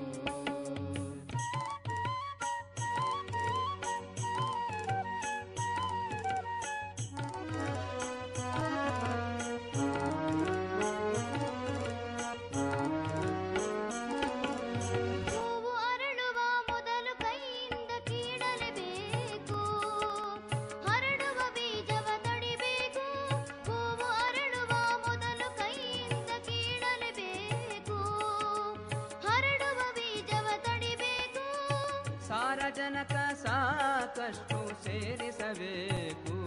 ಹೂವು ಅರಳುವ ಮೊದಲು ಕೈಯಿಂದ ಕೀಳಲೇಬೇಕು ಹರಡುವ ಬೀಜವ ತಡಿಬೇಕು ಹೂವು ಅರಳುವ ಮೊದಲು ಕೈಯಿಂದ ಕೀಳಲೇಬೇಕು ಹರಡುವ ಬೀಜವ ತಡಿಬೇಕು ಸಾರಜನಕ ಸಾಕಷ್ಟು ಸೇರಿಸಬೇಕು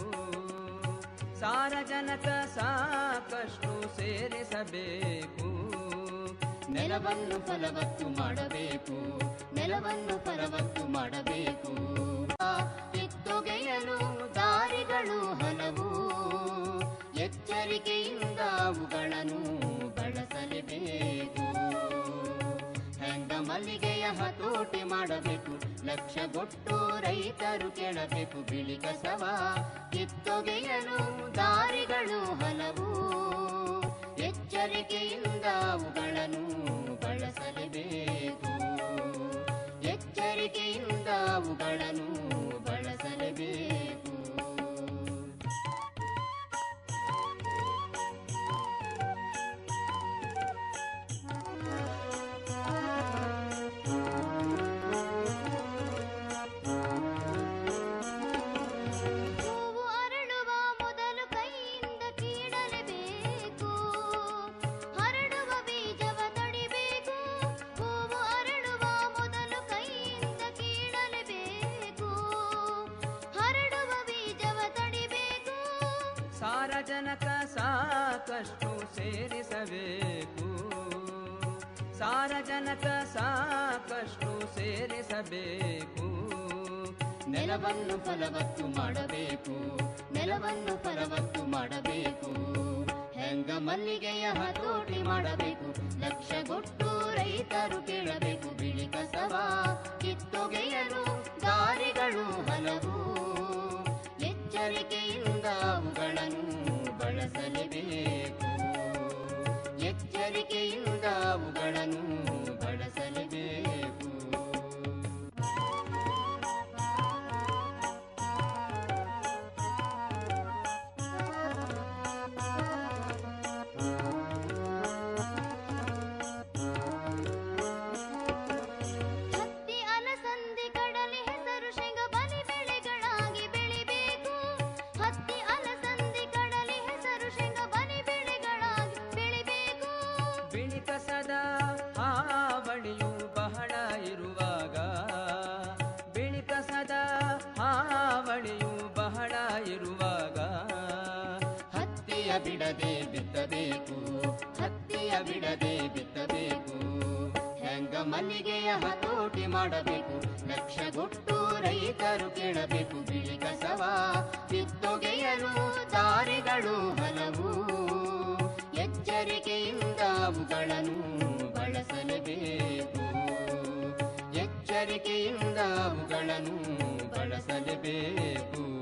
ಸಾರಜನಕ ಸಾಕಷ್ಟು ಸೇರಿಸಬೇಕು ನೆಲವನ್ನು ಫಲವತ್ತು ಮಾಡಬೇಕು ನೆಲವನ್ನು ಫಲವತ್ತು ಮಾಡಬೇಕು ಕಿತ್ತೊಗೆಯಲು ದಾರಿಗಳು ಹಲವು ಎಚ್ಚರಿಕೆಯಿಂದ ಅವುಗಳನ್ನು ಬಳಸಲೇಬೇಕು ಹೆಂಗ ಮಲ್ಲಿಗೆಯ ಹತೋಟಿ ಮಾಡಬೇಕು ಲಕ್ಷಗೊಟ್ಟು ರೈತರು ಕೇಳಬೇಕು ಬಿಳಿ ಕಸವ ಕಿತ್ತೊಗೆಯಲು ದಾರಿಗಳು ಹಲವು ಎಚ್ಚರಿಕೆಯಿಂದ ಅವುಗಳನ್ನು ಬಳಸಲೇಬೇಕು ಎಚ್ಚರಿಕೆಯಿಂದ ಅವುಗಳನ್ನು ಬಳಸಲೇಬೇಕು ಹೂವು ಅರಳುವ ಮೊದಲು ಕೈಯಿಂದ ಕೀಳಲೇಬೇಕು ಹರಡುವ ಬೀಜವ ತಡಿಬೇಕು ಹೂವು ಅರಳುವ ಮೊದಲು ಕೈಯಿಂದ ಕೀಳಲೇಬೇಕು ಹರಡುವ ಬೀಜವ ತಡಿಬೇಕು ಸಾರಜನಕ ಸಾಕಷ್ಟು ಸೇರಿಸಬೇಕು ಸಾರಜನಕ ಸಾಕಷ್ಟು ಸೇರಿಸಬೇಕು ನೆಲವನ್ನು ಫಲವತ್ತು ಮಾಡಬೇಕು ನೆಲವನ್ನು ಫಲವತ್ತು ಮಾಡಬೇಕು ಹೆಂಗ ಮಲ್ಲಿಗೆಯ ಹತೋಟಿ ಮಾಡಬೇಕು ಲಕ್ಷಗೊಟ್ಟು ರೈತರು ಕೇಳಬೇಕು ಬಿಳಿ ಕಸವ ಕಿತ್ತೊಗೆಯಲು ದಾರಿಗಳು ಹಲವು ಎಚ್ಚರಿಕೆಯಿಂದ ಅವುಗಳನ್ನು ಬಳಸಲೇಬೇಕು ಎಚ್ಚರಿಕೆಯಿಂದ ಅವುಗಳನ್ನು ಬಳಸಲೇಬೇಕು ಬಿಡದೆ ಬಿತ್ತಬೇಕು ಹೆಂಗ ಮಲ್ಲಿಗೆಯ ಹತೋಟಿ ಮಾಡಬೇಕು ಲಕ್ಷಗೊಟ್ಟು ರೈತರು ಕೇಳಬೇಕು ಬಿಳಿ ಕಸವ ಕಿತ್ತೊಗೆಯಲು ದಾರಿಗಳು ಹಲವು ಎಚ್ಚರಿಕೆಯಿಂದ ಅವುಗಳನ್ನು ಬಳಸಲೇಬೇಕು ಎಚ್ಚರಿಕೆಯಿಂದ ಅವುಗಳನ್ನು ಬಳಸಲೇಬೇಕು